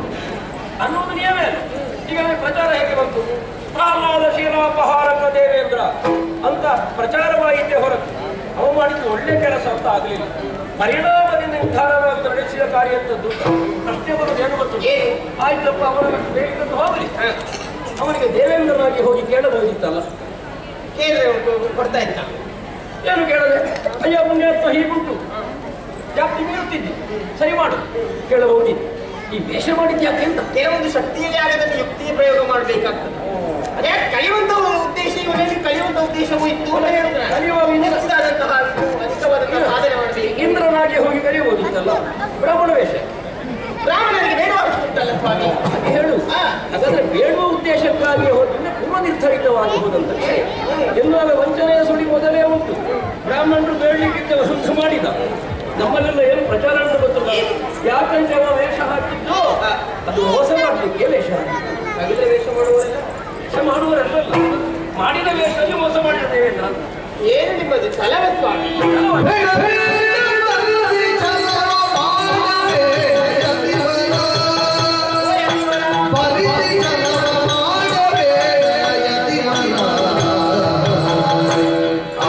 ಅನ್ನುವುದು ನಿಯಮ ಅದು. ಈಗ ಅವನಿಗೆ ಪ್ರಚಾರ ಹೇಗೆ ಬಂತು ಪ್ರಹ್ಲಾದ ಶೀಲಾಪಹಾರಕ ದೇವೇಂದ್ರ ಅಂತ ಪ್ರಚಾರವಾಯಿತೇ ಹೊರತು ಅವ ಮಾಡಿದ್ದು ಒಳ್ಳೆ ಕೆಲಸ ಅಂತ ಆಗಲಿಲ್ಲ ಪರಿಣಾಮದಿಂದ ನಿರ್ಧಾರವಾಗಿ ನಡೆಸಿದ ಕಾರ್ಯ ಅಂತದ್ದು ಪ್ರಶ್ನೆ ಬರೋದು ಏನು ಗೊತ್ತು ಏನು? ಆಯ್ತಪ್ಪ ಅವನ ಬೇಕಿದ್ದು ಹೋಗಲಿ ಅವನಿಗೆ ದೇವೇಂದ್ರನಾಗಿ ಹೋಗಿ ಕೇಳಬಹುದಿತ್ತಲ್ಲ ಕೇಳಿದ್ರೆ ಅವ್ನು ಕೊಡ್ತಾ ಇದ್ದ ಏನು ಕೇಳದೆ ಅಯ್ಯ ಪುಣ್ಯಾತ್ಮ ಹೀಗುಂಟು ಜಾಸ್ತಿ ಬೀಳುತ್ತಿದ್ದೆ ಸರಿ ಮಾಡು ಕೇಳಬಹುದಿತ್ತು ಈ ವೇಷ ಮಾಡಿದ್ದು ಯಾಕೆ ಅಂತ ಕೆಲವೊಂದು ಶಕ್ತಿಯಲ್ಲಿ ಆಗದಂತೆ ಯುಕ್ತಿಯ ಪ್ರಯೋಗ ಮಾಡಬೇಕಾಗ್ತದೆ ಅದೇ ಕಲಿಯುವಂತ ಉದ್ದೇಶ ಇವನಲ್ಲಿ ಕಲಿಯುವಂತ ಉದ್ದೇಶವೂ ಇತ್ತು ಅಂತ ಹೇಳಿದ್ರೆ ಕಲಿಯುವ ವಿಧಾನ- ಹೆಚ್ಚಿದಾದಂತಹ ಇದು ಅಧಿಕವಾದಂತಹ ಸಾಧನೆ ಮಾಡಬೇಕು ಇಂದ್ರನಾಗಿ ಹೋಗಿ ಕರೆಯಬಹುದಿತ್ತಲ್ಲ ಬ್ರಾಹ್ಮಣ ವೇಷ ಬ್ರಾಹ್ಮಣರಿಗೆ ಬೇಡವಾಗುತ್ತಲ್ಲ ಸ್ವಾಮಿ ಹಾಗೆ ಹೇಳು ಹಾ. ಹಾಗಾದ್ರೆ ಬೇಡುವ ಉದ್ದೇಶಕ್ಕಾಗಿ ಹೋದ್ರೆ ಪೂರ್ವ ನಿರ್ಧರಿತವಾಗಿ ಹೋದಂತ ಎನ್ನುವಾಗ ವಂಚನೆಯ ಸುಳಿ ಮೊದಲೇ ಉಂಟು ಬ್ರಾಹ್ಮಣರು ಬೇಡಲಿಕ್ಕಿದ್ದ ಒಂದು ಮಾಡಿದ ನಮ್ಮಲ್ಲೆಲ್ಲ ಏನು ಪ್ರಚಾರ ಅಂತ ಗೊತ್ತಿಲ್ಲ ಯಾಕಂದ್ರೆ ಅವ ವೇಷ ಹಾಕಿದ್ದು ಅದು ಮೋಸ ಮಾಡಲಿಕ್ಕೆ ವೇಷ ಹಾಕಿದ್ದು ಹಾಗಿದ್ರೆ ವೇಷ ಮಾಡುವವರೆಲ್ಲ ವೇಷ ಮಾಡುವರೆಲ್ಲ ಮಾಡಿದ ವೇಷದಲ್ಲಿ ಮೋಸ ಮಾಡಿದ ದೇವೇಂದ್ರ ಅಂತ. ಏನು ನಿಮ್ಮದು ಛಲವೇ ಸ್ವಾಮಿ ಆ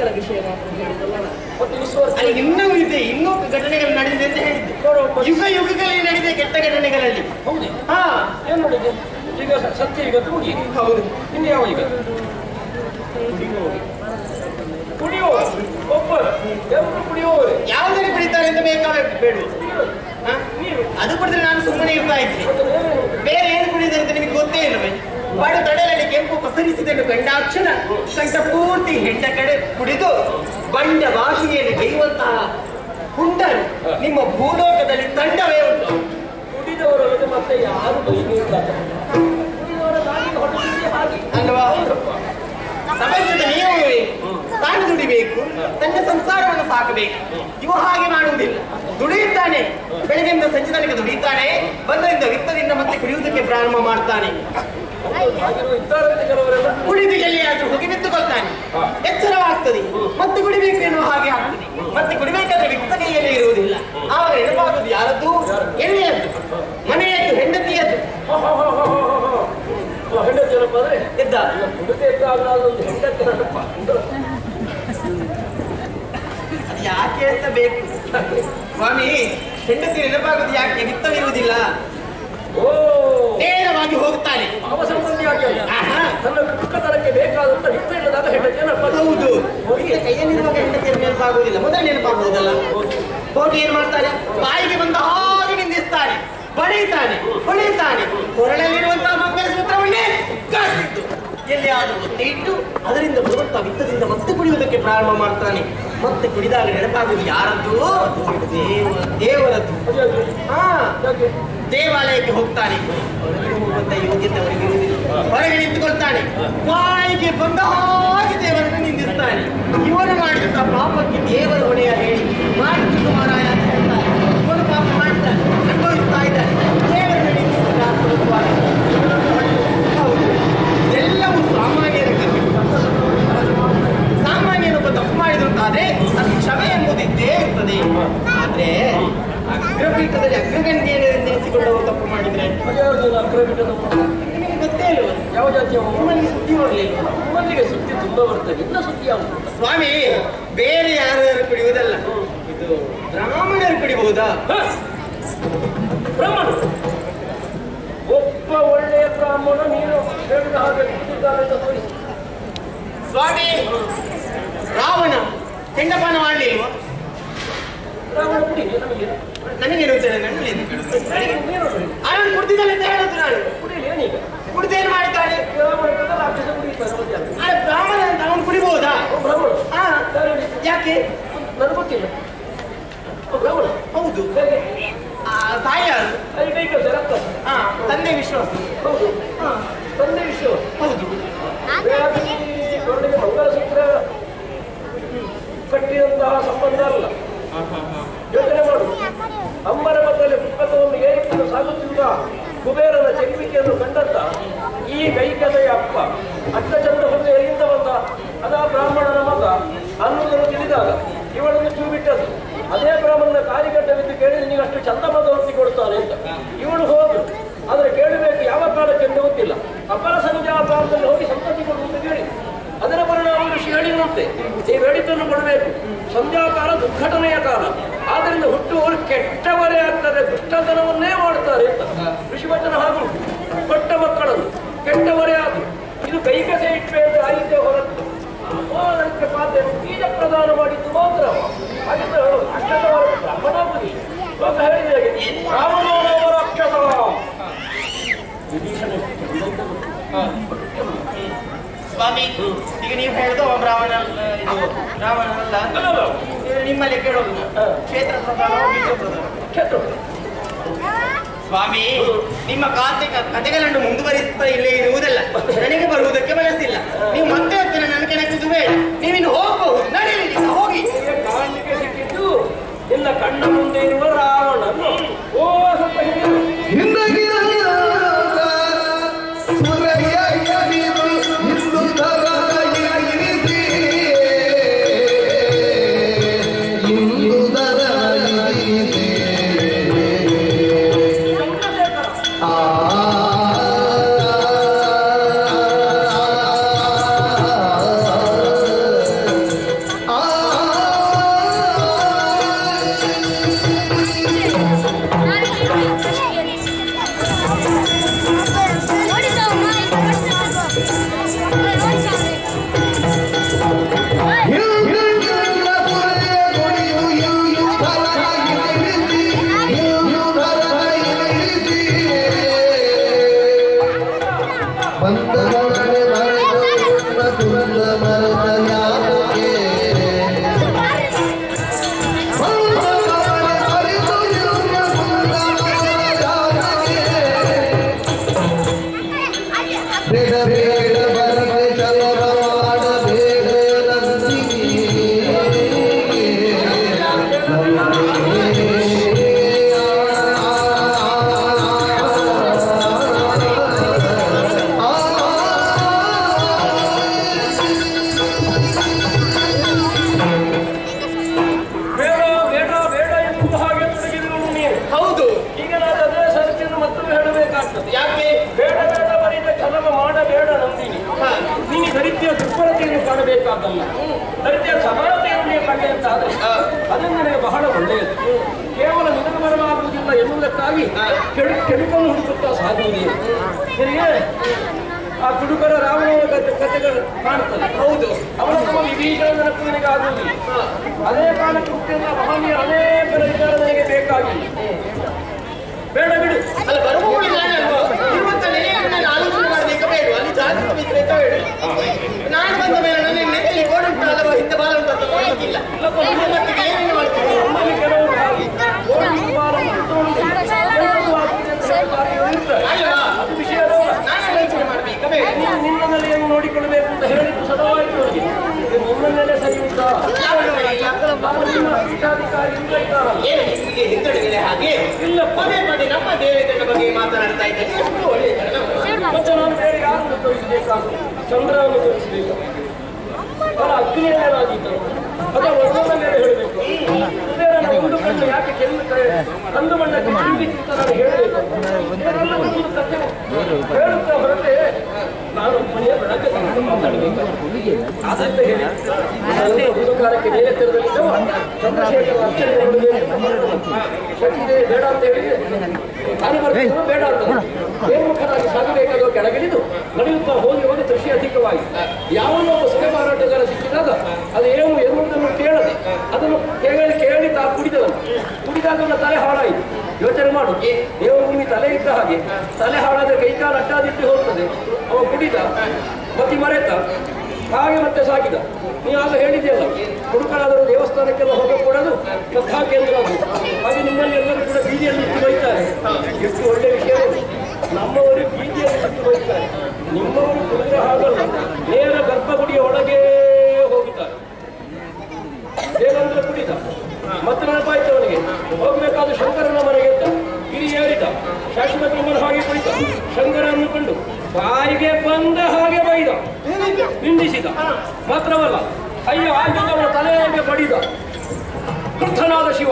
ಈಶ್ವರ ವಿಷಯ ಮಾತ್ರ ಹೇಳಿದ್ದಲ್ಲ ನಾನು. ಮತ್ತೆ ಈಶ್ವರ ಅಲ್ಲಿ ಇನ್ನೂ ಇದೆ ಇನ್ನೂ ಘಟನೆಗಳು ನಡೆದಿದೆ ಅಂತ ಹೇಳಿದ್ದು ನೋಡುವ ಯುಗ ಯುಗಗಳಲ್ಲಿ ನಡೆದಿದೆ ಕೆಟ್ಟ ಘಟನೆಗಳಲ್ಲಿ ಹೌದೇ ಹಾ ಏನ್ ನೋಡಿದೆ ಈಗ ಸ- ಸತ್ಯ ಈಗ ಮುಗಿ ಹೌದು ಇನ್ನು ಯಾವ ಈಗ ಕುಡಿಯುವ ಒಬ್ಬರು ಎಲ್ಲರೂ ಕುಡಿಯುವವರೇ ಯಾವುದನ್ನು ಕುಡಿತಾರೆ ಅಂತ ಬೇಕಾಗಬೇಕು ಬೇಡ ಅದು ಕುಡಿದ್ರೆ ನಾನು ಸುಮ್ಮನೆ ಇರ್ತಾ ಇದ್ದೆ ಮತ್ತೆ ಬೇರೆ ಬೇರೆ ಏನು ಕುಡಿದೆ ಅಂತ ನಿಮಗೆ ಗೊತ್ತೇ ಇಲ್ಲವೇ ಬಾಡು ತಡೆಯಲ್ಲಿ ಕೆಂಪು ಪಸರಿಸಿದನ್ನು ಕಂಡಾಕ್ಷಣ ಕಂಠ ಪೂರ್ತಿ ಹೆಂಡ ಕಡೆ ಕುಡಿದು ಬಂಡ ಭಾಷೆಯಲ್ಲಿ ಗೈಯುವಂತಹ ಹುಂಡರು ನಿಮ್ಮ ಭೂಲೋಕದಲ್ಲಿ ತಂಡವೇ ಉಂಟು ಕುಡಿದವರೊಳಗೆ ಮತ್ತೆ ಯಾರು ಬೈಲಿಲ್ಲ ಕುಡಿದವರ ದಾರಿಗೆ ಹೊರಟಿದ್ದೆ ಹಾಗೆ ಅಲ್ವಾ ಪ್ರಪಂಚದ ನಿಯಮವೇ ತಾನು ದುಡಿಬೇಕು ತನ್ನ ಸಂಸಾರವನ್ನು ಸಾಕಬೇಕು ಇವ ಹಾಗೆ ಮಾಡುವುದಿಲ್ಲ ದುಡಿಯುತ್ತಾನೆ ಬೆಳಗ್ಗೆಯಿಂದ ಸಂಜೆ ತನಕ ದುಡಿಯುತ್ತಾನೆ ಬಂದರಿಂದ ವಿತ್ತದಿಂದ ಮತ್ತೆ ಕುಡಿಯುವುದಕ್ಕೆ ಪ್ರಾರಂಭ ಮಾಡ್ತಾನೆ ಹಾಗಿರುವ ಇದ್ದಾರಂತೆ ಕೆಲವರೆಲ್ಲ ಕುಡಿದು ಎಲ್ಲಿಯಾದ್ರೂ ಹೋಗಿ ಬಿತ್ತುಕೊಳ್ತಾನೆ ಎಚ್ಚರವಾಗ್ತದೆ ಮತ್ತೆ ಕುಡಿಬೇಕು ಎನ್ನುವ ಹಾಗೆ ಆಗ್ತದೆ ಮತ್ತೆ ಕುಡಿಬೇಕಾದ್ರೆ ವಿತ್ತ ಕೈಯಲ್ಲಿ ಇರುವುದಿಲ್ಲ ಆವಾಗ ನೆನಪಾಗುವುದು ಯಾರದ್ದು ಎಣ್ಣೆಯದ್ದು ಮನೆಯದ್ದು ಹೆಂಡತಿಯದ್ದು ಹೆಂಡತಿ ಏನಪ್ಪ ಅಂದ್ರೆ ಎದ್ದ ಈಗ ಕುಡಿದೇ ಇದ್ದಾಗ ಒಂದು ಹೆಂಡತಿ ನೆನಪ ಅದು ಯಾಕೆ ಅಂತ ಬೇಕು ಸ್ವಾಮಿ ಹೆಂಡತಿ ನೆನಪಾಗುವುದು ಯಾಕೆ ವಿತ್ತವಿರುವುದಿಲ್ಲ ಓ ನೇರವಾಗಿ ಹೋಗ್ತಾನೆ ಅವ ಸಂಬಂಧಿಯಾಗಿ ಅಲ್ಲ ಆಹಾ. ತನ್ನ ಕುಟುಕತನಕ್ಕೆ ಬೇಕಾದಂತ ವಿತ್ತ ಇಲ್ಲದಾಗ ಹೆಂಡತಿ ಏನಪ್ಪ ಹೌದು ಹೋಗಿ ಕೈಯಲ್ಲಿರುವಾಗ ಹೆಂಡತಿಯ ನೆನಪಾಗುವುದಿಲ್ಲ ಮೊದಲು ನೆನಪಾಗುವುದಲ್ಲ ಹೋಗಿ ಏನ್ ಮಾಡ್ತಾನೆ ಬಾಯಿಗೆ ಬಂದ ಹಾಗೆ ನಿಂದಿಸ್ತಾನೆ ಬಡಿತಾನೆ ಹೊಡಿತಾನೆ ಕೊರಳಲ್ಲಿರುವಂತಹ ಮಂಗಲ ಸೂತ್ರವನ್ನೇ ಕಾಸಿದ್ದು ಎಲ್ಲಿಯಾದ್ರೂ ಒತ್ತೆ ಇಟ್ಟು ಅದರಿಂದ ಬರುವಂತಹ ವಿತ್ತದಿಂದ ಮತ್ತೆ ಕುಡಿಯುವುದಕ್ಕೆ ಪ್ರಾರಂಭ ಮಾಡ್ತಾನೆ ಮತ್ತೆ ಕುಡಿದಾಗ ನೆನಪಾಗುವುದು ಯಾರದ್ದು ದೇವ ದೇವರದ್ದು ಹಾ ಯಾಕೆ? ದೇವಾಲಯಕ್ಕೆ ಹೋಗ್ತಾನೆ ಹೊರಗೆ ಹೋಗುವಂತ ಯೋಗ್ಯತೆ ಅವರಿಗೆ ಇರುವುದಿಲ್ಲ ಹೊರಗೆ ನಿಂತುಕೊಳ್ತಾನೆ ಬಾಯಿಗೆ ಬಂದ ಹಾಗೆ ದೇವರನ್ನು ನಿಂದಿಸ್ತಾನೆ ಇವನು ಮಾಡಿದಂತ ಪಾಪಕ್ಕೆ ದೇವರ ಹೊಣೆಯ ಹೇಳಿ ಮಾಡಿದ್ದು ಮಾರಾಯ ಅಂತ ಹೇಳ್ತಾರೆ ಇವನು ಪಾಪ ಮಾಡ್ತಾನೆ ಅನುಭವಿಸ್ತಾ ಇದ್ದಾನೆ ದೇವರನ್ನು ನಿಂದಿಸಿದ ಸ್ವಾಮಿ ಹೌದು ಇದೆಲ್ಲವೂ ಸಾಮಾನ್ಯರ ಕಥೆ ಸಾಮಾನ್ಯನೊಬ್ಬ ತಪ್ಪು ಮಾಡಿದಂತಾದ್ರೆ ಅದು ಕ್ಷಮೆ ಎಂಬುದು ಇದ್ದೇ ಇರ್ತದೆ ಆದ್ರೆ ಅಗ್ರಪೀಠದಲ್ಲಿ ಅಗ್ರಗಣ್ಯರು ನಿಲ್ಲಿಸಿಕೊಂಡವರು ತಪ್ಪು ಮಾಡಿದ್ರೆ ಅದು ಯಾವ್ದು ಅಕ್ರಮಿಟದ ನಿಮಗೆ ಗೊತ್ತೇ ಇಲ್ವ ಯಾವ ಜಾತಿಯ ನಿಮ್ಮಲ್ಲಿ ಸುದ್ದಿ ಬರಲಿಲ್ಲ ನಮ್ಮಲ್ಲಿಗೆ ಸುದ್ದಿ ತುಂಬಾ ಬರ್ತದೆ ಇನ್ನ ಸುದ್ದಿ ಯಾವುದು ಸ್ವಾಮಿ ಬೇರೆ ಯಾರು ಕುಡಿಯುವುದಲ್ಲ ಇದು ಬ್ರಾಹ್ಮಣರು ಕುಡಿಬಹುದಾ ಹ? ಬ್ರಾಹ್ಮಣ ಒಬ್ಬ ಒಳ್ಳೆಯ ಬ್ರಾಹ್ಮಣ ನೀನು ಹೇಳಿದ ಹಾಗೆ ಕುಡಿದಿದ್ದಾನೆ ಅಂತ ತೋರಿಸಿ ಸ್ವಾಮಿ ರಾವಣ ಹೆಂಡಪಾನ ಮಾಡಲಿಲ್ವ ಬ್ರಾಹ್ಮಣ ಕುಡಿ ನಮಗೆ ನನಗೇನುತ್ತೇನೆ ನನಗೆ ನೀನು ನೋಡಿ. ಅವನು ಕುಡ್ದಿದ್ದಾನೆ ಅಂತ ಹೇಳುದು ನಾನು ಕುಡಿಯಲಿ ಏನೀಗ ಕುಡ್ದೇನು ಮಾಡಿದ್ದಾನೆ ಬ್ರಾಹ್ಮಣ ಕುಡಿದ ರಾಕ್ಷಸ ಕುಡಿಯುತ್ತಾನೆ ಮತ್ತೆ ಯಾರು? ಆದ್ರೆ ಬ್ರಾಹ್ಮಣ ಅಂತ ಅವನು ಕುಡಿಬಹುದಾ ಅವ ಬ್ರಾಹ್ಮಣ ಹಾ ಯಾರು ಹೇಳಿ? ಯಾಕೆ ನನಗೆ ಗೊತ್ತಿಲ್ಲ ಅವ ಬ್ರಾಹ್ಮಣ ಹೌದು ಹೇಗೆ ಆ, ತಾಯಿ ಯಾರು ಅಲ್ಲಿ ಕೈ ಕೆಲಸ ರಕ್ತ ಹಾ ತಂದೆ ವಿಶ್ವಾಸ ಹೌದು ಹಾ ತಂದೆ ವಿಷಯ ಹೌದು ಅವರಿಗೆ ಮಂಗಲಸೂತ್ರ ಕಟ್ಟಿದಂತಹ ಸಂಬಂಧ ಅಲ್ಲ ಯೋಚನೆ ಮಾಡು ಅಮ್ಮನ ಮಕ್ಕಳಲ್ಲಿ ಪುಸ್ತಕವನ್ನು ಏರಿಕೊಂಡು ಸಾಗುತ್ತಿರುವ ಕುಬೇರನ ಚೆಲುವಿಕೆಯನ್ನು ಕಂಡಂತ ಈ ಕೈಕತೆಯ ಅಪ್ಪ ಅಟ್ಟ ಚಂದ ಹೊಂದ ಎಲ್ಲಿಂದ ಬಂದ ಅದ ಬ್ರಾಹ್ಮಣನ ಮಗ ಅನ್ನೋದನ್ನು ತಿಳಿದಾಗ ಇವಳನ್ನು ಚೂ ಬಿಟ್ಟದ್ದು ಅದೇ ಬ್ರಾಹ್ಮಣನ ಕಾಲಿಗಡ್ಡವಿದ್ದು ಕೇಳಿದ್ರೆ ನೀವು ಅಷ್ಟು ಚಂದ ಮಗ ಹೊತ್ತಿ ಕೊಡ್ತಾನೆ ಅಂತ ಇವಳು ಹೋದ್ರು ಆದ್ರೆ ಕೇಳಬೇಕು ಯಾವ ಕಾಲಕ್ಕೆ ಅಂತ ಗೊತ್ತಿಲ್ಲ ಅಪರ ಸಂಧ್ಯಾ ಕಾಲದಲ್ಲಿ ಹೋಗಿ ಸಂತತಿ ಕೊಡು ಅಂತ ಕೇಳಿ ಅದರ ಪರಿಣಾಮ ಋಷಿ ಹೇಳಿದಂತೆ ನೀವು ಹೇಳಿದ್ದನ್ನು ಕೊಡಬೇಕು ಸಂಧ್ಯಾಕಾಲ ದುರ್ಘಟನೆಯ ಕಾಲ ಆದ್ದರಿಂದ ಹುಟ್ಟುವವರು ಕೆಟ್ಟವರೇ ಆಗ್ತಾರೆ ದುಷ್ಟತನವನ್ನೇ ಮಾಡ್ತಾರೆ ಅಂತ ಋಷಿ ವಚನ ಹಾಗೂ ಕೊಟ್ಟ ಮಕ್ಕಳನ್ನು ಕೆಟ್ಟವರೇ ಆದರು ಇದು ಕೈಕಸೆ ಇಟ್ವೆ ಅಂತ ಆಯಿತೆ ಹೊರತು ಅದಕ್ಕೆ ಪಾತ್ರ ಬೀಜ ಪ್ರದಾನ ಮಾಡಿದ್ದು ಮಾತ್ರ ಹಾಗಿದ್ರೆ ರಾಕ್ಷಸವರ ಬ್ರಾಹ್ಮಣಾಗುದಿ ಇವಾಗ ಹೇಳಿದ ಹಾಗೆ ರಾವಣನವ ರಾಕ್ಷಸ ವಿಭೀಷಣ ಸ್ವಾಮಿ ಈಗ ನೀವು ಹೇಳುದು ಅವ ಬ್ರಾಹ್ಮಣ ಅಲ್ಲ, ಇದು ರಾವಣ ಅಲ್ಲ ಅಲ್ಲಲ್ಲ ಇದು ನಿಮ್ಮಲ್ಲಿ ಕೇಳೋದು ಹಾ. ಕ್ಷೇತ್ರ ಪ್ರಧಾನ ಬೀಜ ಪ್ರಧಾನ ಕ್ಷೇತ್ರ ಸ್ವಾಮಿ ನಿಮ್ಮ ಖಾತೆ ಕಥೆಗಳನ್ನು ಮುಂದುವರಿಸ್ತಾ ಇಲ್ಲೇ ಇರುವುದಲ್ಲ ನನಗೆ ಬರುವುದಕ್ಕೆ ಮನಸ್ಸಿಲ್ಲ ನೀವು ಮತ್ತೆ ಹತ್ತಿರ ನನ್ನ ಕೆಣಕುದು ಬೇಡ ನೀವಿನ್ನು ಹೋಗಬಹುದು ನಡೆಯಿರಿ ನೀವು ಹೋಗಿ ನಿನಗೆ ಕಾಣಲಿಕ್ಕೆ ಸಿಕ್ಕಿದ್ದು ನಿನ್ನ ಕಣ್ಣ ಮುಂದೆ ಇರುವ ರಾವಣನು ಓ ಸ್ವಲ್ಪ ಹಿಂದೆ ಹಿಂದಗಿರ ಸುರಯ್ಯ ಎನಿದು ಹಿಂದು ತರದಗಿರ ಇರಿಸಿ ಹಿಂದು ತರದಗಿರ ಇರಿಸಿ ಚಂದ್ರಶೇಖರ ಆ ಬೇಕಾದಲ್ಲ ದರಿದ್ರ ಸಮಾನತೆಯನ್ನು ನೀವು ಕಂಡೆ ಅಂತ ಆದ್ರೆ ಅದು ನನಗೆ ಬಹಳ ಒಳ್ಳೆಯದು ಕೇವಲ ನಿನಗೆ ಬರಲಾಗುವುದಿಲ್ಲ ಎನ್ನುವುದಕ್ಕಾಗಿ ಕೆಡು ಕೆಡುಕನ್ನು ಹುಡುಕುತ್ತಾ ಸಾಗುವುದೇ ನಿನಗೆ ಆ ಕುಡುಕರ ರಾವಣನ ಕಥೆ- ಕಥೆಗಳು ಕಾಣುತ್ತದೆ ಹೌದು ಅವನ ತಮ್ಮ ವಿಭೀಷಣ ನೆನಪು ನನಗೆ ಆಗುವುದಿಲ್ಲ ಅದೇ ಕಾಲಕ್ಕೆ ಹುಟ್ಟಿದ ಮಹನೀಯ ಅನೇಕರ ವಿಚಾರ ನನಗೆ ಬೇಕಾಗಿಲ್ಲ ಬೇಡ ಬಿಡು ಅಲ್ಲ ಬರಬಹುದಿಲ್ಲ ನಾನು ಇರುವಂತ ನೆಲೆಯನ್ನು ನಾನು ಆಲೋಚನೆ ಮಾಡಬೇಕಾ ಬೇಡ ಅಲ್ಲಿ ಜಾಗೃತ ಮಿತ್ರ ಬೇಡ ನಾನು ಬಂದ ಮೇಲೆ ನನ್ನ ನೆಲೆಯಲ್ಲಿ ಗೋಡು ಉಂಟು ಅಲ್ಲವಾ ಹಿಂದೆ ಬಾಲ ಉಂಟು ಅಂತ ನೋಡ್ಲಿಕ್ಕಿಲ್ಲ ನಿಮ್ಮ ಮಟ್ಟಿಗೆ ಏನೇನು ಮಾಡ್ತೀನಿ ನಮ್ಮಲ್ಲಿ ಕೆಲವರು ಹಾಗೆ ಗೋಧಿ ಸುಮಾರು ಉಂಟು ಉಂಟು. ಎಲ್ಲವೂ ಆಗ್ತದೆ ಅಂತ ಹೇಳುತ್ತಾರೆ, ಇರ್ತಾರೆ. ಅಲ್ವಾ ಅದು ವಿಷಯ ಅಲ್ಲ. ನಾನು ಆಲೋಚನೆ ಮಾಡಬೇಕಾ ಬೇಡ ನೀನು ನಿನ್ನ ನೆಲೆಯನ್ನು ನೋಡಿಕೊಳ್ಳಬೇಕು ಅಂತ ಹೇಳಿದ್ದು ಸದವಾಯಿತು ಅವರಿಗೆ ಇದು ನಿನ್ನ ನೆಲೆ ಸರಿ ಉಂಟಾ ಯಾವ ನೆಲೆ ಇಲ್ಲ? ನಾನು ನಿಮ್ಮ ಇಷ್ಟಾಧಿಕಾರಿ ಇಲ್ಲ ಇದ್ದಾರಲ್ಲ ಏನು ಹೆಸರಿಗೆ ಹಿಂದಡಿಗೆ ಹಾಗೆ ಇಲ್ಲಪ್ಪ. ಪದೇ ಪದೇ ನಮ್ಮ ದೇವೇಂದ್ರನ ಬಗ್ಗೆ ಮಾತನಾಡ್ತಾ ಇದ್ದೇನೆ ಎಷ್ಟು ಒಳ್ಳೆಯ ಜನ. ಮತ್ತೆ ನಾನು ಬೇರೆ ಯಾರನ್ನು ತೋರಿಸಬೇಕಾದ್ರು ಚಂದ್ರವನ್ನು ತೋರಿಸಬೇಕು ಅವರ ಅಗ್ನಿಯೇನಾಗಿದ್ದರು ಅಥವಾ ವರ್ಣದ ಮೇಲೆ ಹೇಳಬೇಕು ಇದೇ ನನ್ನ ಒಂದು ಕಣ್ಣು ಯಾಕೆ ಕೆಂದು ಕಂದು ಬಣ್ಣಕ್ಕೆ ತಿರುಗಿತ್ತು ಅಂತ ನಾನು ಹೇಳಬೇಕು ಇದೆಲ್ಲ ಒಂದು ಕಥೆ ಹೇಳುತ್ತಾ ಹೊರಟೆ ನಾನು ಮನೆಯ ಬೆಳಗ್ಗೆ ತಂದು ಮಾತಾಡಬೇಕು ಆದ್ದರಿಂದ ಹೇಳಿ ನನ್ನ ಹುಡುಕಾರಕ್ಕೆ ಬೇರೆ ತೆರದಲ್ಲಿದ್ದವ ಚಂದ್ರಶೇಖರ ಅರ್ಚನೆ ಮಾಡಬೇಕು ಅಂತ ಹೊರಟನು. ಶಕ್ತಿಗೆ ಬೇಡ ಅಂತ ಹೇಳಿ ನಾನು ಬರ್ತೀನಿ ಬೇಡ ಅಂತ ಏರ್ಮುಖನಾಗಿ ಸಾಗಬೇಕಾದ ಕೆಳಗಿಳಿದು ನಡೆಯುತ್ತಾ ಹೋಗಿ ಹೋಗಿ ಕೃಷಿ ಅಧಿಕವಾಯಿತು ಯಾವನೋ ಒಬ್ಬ ಸುಖ ಮಾರಾಟಗಾರ ಸಿಕ್ಕಿದಾಗ ಅದು ಏನು ಎನ್ನುವುದನ್ನು ಕೇಳದೆ ಅದನ್ನು ಕೇಳಿ ಕೇಳಿ ತಾ ಕುಡಿದವನು ಕುಡಿದಾಗ ಅವನ ತಲೆ ಹಾಳಾಯಿತು ಯೋಚನೆ ಮಾಡು ದೇವಭೂಮಿ ತಲೆ ಇದ್ದ ಹಾಗೆ ತಲೆ ಹಾಳಾದ್ರೆ ಕೈಕಾಲು ಅಡ್ಡಾದಿಟ್ಟು ಹೋಗ್ತದೆ ಅವ ಕುಡಿದ ಮತಿ ಮರೆತ ಹಾಗೆ ಮತ್ತೆ ಸಾಗಿದ ನೀವು ಆಗ ಹೇಳಿದೆಯಲ್ಲ ಹುಡುಕರಾದರೂ ದೇವಸ್ಥಾನಕ್ಕೆಲ್ಲ ಹೋಗக்கூಡದು ಶ್ರದ್ಧಾ ಕೇಂದ್ರ ಅದು ಹಾಗೆ ನಿಮ್ಮಲ್ಲಿ ಎಲ್ಲರೂ ಕೂಡ ಬೀದಿಯಲ್ಲಿ ನಿಂತು ಬೈತಾರೆ ಎಷ್ಟು ಒಳ್ಳೆ ವಿಷಯ ಅದು. ನಮ್ಮವರು ಬೀದಿಯಲ್ಲಿ ನಿಂತು ಬೈತಾರೆ ನಿಮ್ಮವರು ಕುಡಿದ್ರೆ ಹಾಗಲ್ಲ ನೇರ ಗರ್ಭಗುಡಿಯ ಒಳಗೆ ಹೋಗುತ್ತಾರೆ ದೇವೇಂದ್ರ ಕುಡಿದ ಮತ್ತೆ ನೆನಪಾಯ್ತು ಅವನಿಗೆ ಹೋಗ್ಬೇಕಾದ ಶಂಕರನ ಮನೆಗೆ ಅಂತ ಗಿರಿ ಏರಿದ ಶಾಶ್ವತ ಬ್ರಹ್ಮನ ಹಾಗೆ ಕುಳಿತ ಶಂಕರನ್ನು ಕಂಡು ಬಾಯಿಗೆ ಬಂದ ಹಾಗೆ ಬೈದ ನಿಂದಿಸಿದ ಮಾತ್ರವಲ್ಲ ಅಯ್ಯೋ ಆಗಿದ್ದ ಅವನ ತಲೆಗೆ ಬಡಿದ ಕೃತನಾದ ಶಿವ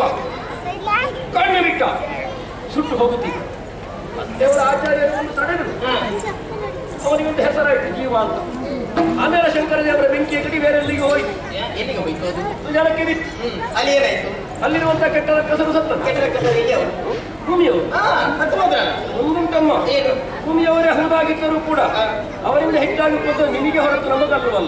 ಕಣ್ಣು ಬಿಟ್ಟ ಸುಟ್ಟು ಹೋಗುತ್ತಿದ್ದ ದೇವರ ಆಚಾರ್ಯರು ಒಂದು ತಡೆದರು ಅವನಿಗೊಂದು ಹೆಸರಾಯಿತು ಜೀವ ಅಂತ ಆಮೇಲೆ ಶಂಕರ ದೇವರ ಬೆಂಕಿಯ ಗಡಿ ಬೇರೆ ಎಲ್ಲಿಗೆ ಹೋಯಿತು ಎಲ್ಲಿಗೆ ಹೋಯ್ತು ಅದು ಜನಕ್ಕೆ ಬಿತ್ತು ಹ್ಮ್. ಅಲ್ಲಿ ಏನಾಯ್ತು ಅಲ್ಲಿರುವಂತ ಕೆಟ್ಟದ ಕಸರು ಸತ್ತದ್ದು ಕೆಟ್ಟದ ಕಸ ಎಲ್ಲಿ ಅವರು ಭೂಮಿಯವರು ಹಾ ಸತ್ತು ಹೋದ್ರಲ್ಲ ಒಂದುಂಟಮ್ಮ ಏನು ಭೂಮಿಯವರೇ ಹೌದಾಗಿದ್ದರೂ ಕೂಡ ಅವರಿಂದ ಹೆಚ್ಚಾಗಿ ಬಂದು ನಿಮಗೆ ಹೊರತು ನಮಗಲ್ಲವಲ್ಲ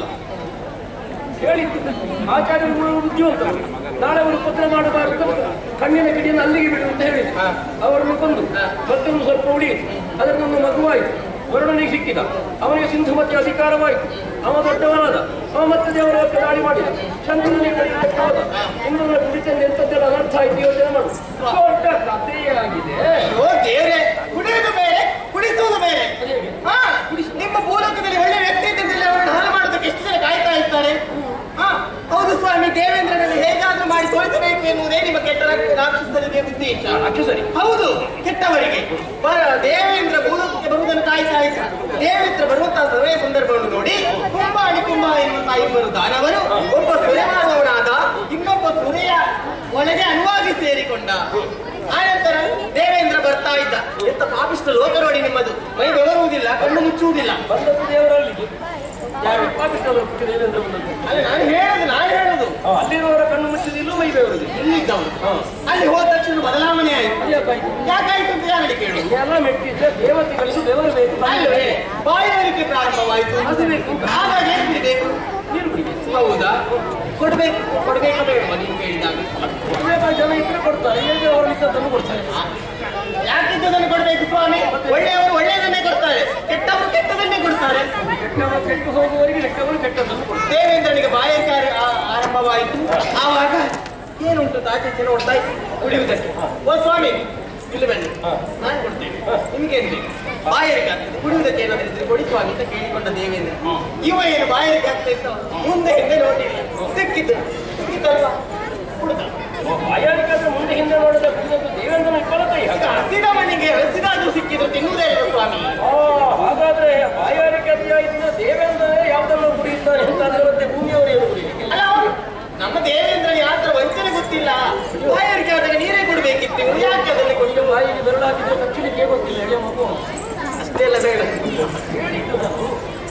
ಹೇಳಿದ್ದು ಆಚಾರ್ಯರು ಬುದ್ಧಿವಂತರು ನಾಳೆ ಅವರು ಪತ್ರ ಮಾಡಬಾರದು ಕಣ್ಣಿನ ಕಿಡಿಯನ್ನು ಅಲ್ಲಿಗೆ ಬಿಡು ಅಂತ ಹೇಳಿದ್ರು ಅವರನ್ನು ಕೊಂದು ಮತ್ತೊಂದು ಸ್ವಲ್ಪ ಉಳಿಯಿತು ಅದಕ್ಕೊಂದು ಮಗುವಾಯಿತು ವರುಣನಿಗೆ ಸಿಕ್ಕಿದ ಅವನಿಗೆ ಸಿಂಧುಮತಿ ಅಧಿಕಾರವಾಯಿತು ಅವ ದೊಡ್ಡವನಾದ ಅವ ಮತ್ತೆ ದೇವರ ಹತ್ರ ದಾಳಿ ಮಾಡಿದ ಶಂಕರನಿಗೆ ಕಡಿಲಿಕ್ಕೆ ಹೋದ ಇಂದ್ರನ ಕುಡಿತಂದು ಎಂಥದ್ದೆಲ್ಲ ಅನರ್ಥ ಆಯ್ತು ಯೋಚನೆ ಮಾಡು ದೊಡ್ಡ ಕಥೆಯೇ ಆಗಿದೆ ಓ ದೇವ್ರೆ ಕುಡಿಯುವುದು ಬೇರೆ ಕುಡಿಸುವುದು ಬೇರೆ ಹಾ ನಿಮ್ಮ ಭೂಲೋಕದಲ್ಲಿ ಒಳ್ಳೆ ವ್ಯಕ್ತಿ ಇದ್ದಲ್ಲಿ ಅವರನ್ನು ಹಾಳು ಮಾಡೋದಕ್ಕೆ ಎಷ್ಟು ಜನ ಕಾಯ್ತಾ ಇರ್ತಾರೆ ಹಾ ಹೌದು ಸ್ವಾಮಿ ದೇವೇಂದ್ರನಲ್ಲಿ ಹೇಗಾದ್ರೂ ಮಾಡಿ ಸೋಲಿಸಬೇಕು ಎನ್ನುವುದೇ ನಿಮ್ಮ ಕೆಟ್ಟ ರಾ- ರಾಕ್ಷಸರಿಗೆ ಉದ್ದೇಶ ರಾಕ್ಷಸರಿ ಹೌದು ಕೆಟ್ಟವರಿಗೆ ಬರ- ದೇವೇಂದ್ರ ಭೂಲೋಕಕ್ಕೆ ಬರುವುದನ್ನು ಕಾಯ್ತಾ ಇದ್ದ ದೇವೇಂದ್ರ ಬರುವಂತಹ ಸಮಯ ಸಂದರ್ಭವನ್ನು ನೋಡಿ ಕುಂಬಾಣಿ ಕುಂಬ ಎನ್ನುವಂತಹ ಇಬ್ಬರು ದಾನವರು ಒಬ್ಬ ಸುರೆ ಮಾಡುವವನಾದ ಇನ್ನೊಬ್ಬ ಸುರೆಯ ಒಳಗೆ ಅನುವಾಗಿ ಸೇರಿಕೊಂಡ ಆನಂತರ ದೇವೇಂದ್ರ ಬರ್ತಾ ಇದ್ದ ಎಂತ ಪಾಪಿಷ್ಟ ಲೋಕ ನೋಡಿ ನಿಮ್ಮದು ಮೈ ಬೆವರುವುದಿಲ್ಲ ಕಣ್ಣು ಮುಚ್ಚುವುದಿಲ್ಲ ಬಂದದ್ದು ದೇವರಲ್ಲಿಗೆ ಯಾರು ಪಾಕಿಸ್ತಾನ ಹುಟ್ಟಿದ ದೇವೇಂದ್ರ ಬಂದದ್ದು ಅಲ್ಲ ನಾನು ಹೇಳುದು ನಾನು ಹೇಳುದು ಅಲ್ಲಿರುವವರ ಕಣ್ಣು ಮುಚ್ಚಿದಿಲ್ಲ ಮೈ ಬೇವರದು ಇಲ್ಲಿದ್ದವನು ಅಲ್ಲಿ ಹೋದ ತಕ್ಷಣ ಬದಲಾವಣೆ ಆಯಿತು ಅದ್ಯಾಕಾಯ್ತು ಯಾಕಾಯ್ತು ಅಂತ ಯಾರಲ್ಲಿ ಕೇಳು ಎಲ್ಲ ಮೆಟ್ಟಿದ್ರೆ ದೇವತೆಗಳಿಗೂ ಬೆವರು ಬೇಕು ಅಲ್ಲವೇ ಬಾಯಿವರಿಕೆ ಪ್ರಾರಂಭವಾಯಿತು ಅದು ಬೇಕು ಅಂತ. ಹಾಗಾಗಿ ಏನು ಬಿಡಬೇಕು ನೀರು ಕುಡಿಬೇಕು ಹೌದಾ ಕೊಡ್ಬೇಕು ಕೊಡ್ಬೇಕಾ ಬೇಡ ನೀವು ಕೇಳಿದಾಗ ಬೇಕಾದ ಜನ ಇದ್ರೆ ಕೊಡ್ತಾರೆ ಹೇಗೆ ಅವರಲ್ಲಿದ್ದದನ್ನು ಕೊಡ್ತಾರೆ ಯಾಕಿದ್ದದನ್ನು ಕೊಡ್ಬೇಕು ಸ್ವಾಮಿ ಒಳ್ಳೆಯವರು ಒಳ್ಳೆಯದನ್ನೇ ಕೊಡ್ತಾರೆ ಕೆಟ್ಟವರು ಕೆಟ್ಟದನ್ನೇ ಕೊಡ್ತಾರೆ ಕೆಟ್ಟವರು ಕೆಟ್ಟು ಹೋಗುವವರಿಗೆ ಕೆಟ್ಟವರು ಕೆಟ್ಟದನ್ನು ಕೊಡ್ತಾರೆ ದೇವೇಂದ್ರನಿಗೆ ಬಾಯಾರಿಕೆ ಆರ- ಆ- ಆರಂಭವಾಯಿತು ಆವಾಗ ಏನುಂಟು ಅಂತ ಆಚೆ ಈಚೆ ನೋಡ್ತಾ ಇತ್ತು ಕುಡಿಯುವುದಕ್ಕೆ ಓ ಸ್ವಾಮಿ ಇಲ್ಲಿ ಬನ್ನಿ ನಾನು ಕೊಡ್ತೇನೆ ನಿಮ್ಗೇನು ಬೇಕು ಬಾಯಾರಿಕೆ ಆಗ್ತದೆ ಕುಡಿಯುವುದಕ್ಕೆ ಏನಾದ್ರು ಇದ್ರೆ ಕೊಡಿ ಸ್ವಾಮಿ ಅಂತ ಕೇಳಿಕೊಂಡ ದೇವೇಂದ್ರ ಇವ ಏನು ಬಾಯಾರಿಕೆ ಆಗ್ತಾ ಇತ್ತು ಮುಂದೆ ಹಿಂದೆ ನೋಡಿಲ್ಲ ಸಿಕ್ಕಿದ್ದು ಸಿಕ್ಕಿದ್ದಲ್ವಾ ಕುಡ್ದ ಬಾಯಾರಿಕೆ ಮುಂದೆ ಹಿಂದೆ ನೋಡಿದ ಕುಡಿದದ್ದು ದೇವೇಂದ್ರನ ಕಳಕೈ ಈಗ ಹಸಿದ ಮನೆಗೆ ಹಸಿದಾದ್ರೂ ಸಿಕ್ಕಿದ್ದು ತಿನ್ನುವುದೇ ಇಲ್ಲ ಸ್ವಾಮಿ ಆ ಹಾಗಾದ್ರೆ ಬಾಯಾರಿಕೆ ಅತಿಯಾಗಿದ್ದ ದೇವೇಂದ್ರ ಯಾವ್ದನ್ನು ಕುಡಿಯುತ್ತಾನೆ ಅಂತ ಅಂದ್ರೆ ಮತ್ತೆ ಭೂಮಿಯವರು ಏನು ಕುಡಿಯಲಿಕ್ಕೆ ಅಲ್ಲ ಅವರು ನಮ್ಮ ದೇವೇಂದ್ರ ಯಾತ್ರ ವಂಚನೆ ಗೊತ್ತಿಲ್ಲ ಬಾಯಾರಿಕೆ ಆದಾಗ ನೀರೇ ಕೊಡ್ಬೇಕಿತ್ತು ಇವ್ರು ಯಾಕೆ ಅದನ್ನು ಕೊಟ್ಟು ಬಾಯಿಗೆ ಬೆರಳಾಗಿದ್ರೆ ಕಚ್ಚಲಿಕ್ಕೆ ಗೊತ್ತಿಲ್ಲ ಎಳೆ ಮಗು ಅಷ್ಟೆಲ್ಲ ಬೇಡ ಹೇಳಿದ್ದು ನಾನು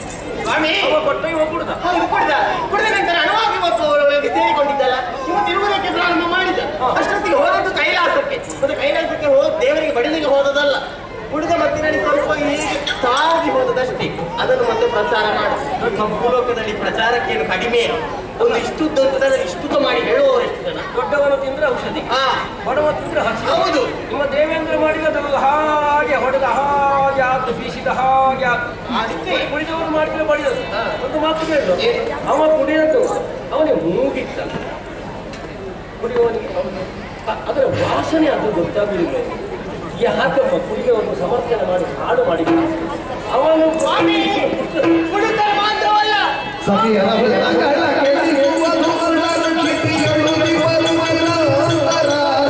ಸ್ವಾಮಿ ಅವ ಕೊಟ್ಟ ಇವ ಕುಡ್ದ ಹೌದು ಕುಡಿದ ಕುಡಿದ ನಂತರ ಅನುವಾಗಿ ಇವತ್ತು ಅವರೊಳಗೆ ಸೇರಿಕೊಂಡಿದ್ದಲ್ಲ ಇವತ್ತು ಇರುವುದಕ್ಕೆ ಪ್ರಾರಂಭ ಮಾಡಿದ ಅಷ್ಟೊತ್ತಿಗೆ ಹೋದದ್ದು ಕೈಲಾಸಕ್ಕೆ ಮತ್ತೆ ಕೈಲಾಸಕ್ಕೆ ಹೋದ ದೇವರಿಗೆ ಬಡಿಲಿಗೆ ಹೋದದಲ್ಲ ಕುಡಿದ ಮತ್ತಿನಲ್ಲಿ ಸ್ವಲ್ಪ ಹೀಗೆ ಸಾಗಿ ಹೋದದಷ್ಟೇ ಅದನ್ನು ಮತ್ತೆ ಪ್ರಚಾರ ಮಾಡು ನಮ್ಮ ಭೂಲೋಕದಲ್ಲಿ ಪ್ರಚಾರಕ್ಕೇನು ಕಡಿಮೆ ಒಂದು ಇಷ್ಟು ದೊಡ್ಡದಲ್ಲಿ ಇಷ್ಟು ಮಾಡಿ ಹೇಳುವವರು ಎಷ್ಟು ಜನ ದೊಡ್ಡವನು ತಿಂದ್ರೆ ಔಷಧಿ ಹಾ ಬಡವ ತಿಂದ್ರೆ ಹಸಿ ಹೌದು ನಿಮ್ಮ ದೇವೇಂದ್ರ ಮಾಡಿದ ಹಾಗೆ ಹೊಡೆದ ಹಾಗೆ ಆತು ಬೀಸಿದ ಹಾಗೆ ಆತು ಅದಕ್ಕೆ ಕುಡಿದವನು ಮಾಡಿದ್ರೆ ಬಡಿಯೋದು ಒಂದು ಮಾತು ಕೇಳು ಅವ ಕುಡಿಯದ್ದು ಅವನಿಗೆ ಮೂಗಿತ್ತ ಕುಡಿಯುವವನಿಗೆ ಅವನು- ಅ- ಅದರ ವಾಸನೆ ಅದು ಗೊತ್ತಾಗಲಿಲ್ಲ ಯಾಕಪ್ಪ ಕುಡಿಯುವವನು ಸಮರ್ಥನೆ ಮಾಡಿ ಹಾಡು ಮಾಡಿ ಅವನು ಸ್ವಾಮಿ ಕುಡಿತ ಮಾತ್ರವಲ್ಲ ಸತಿಯರ ಬೆಳಗಳ ಕೆಳೆಯುವ ಧೂಳರ ಕ್ಷಿತಿಗಳು ನಿವರುವನಂತರ.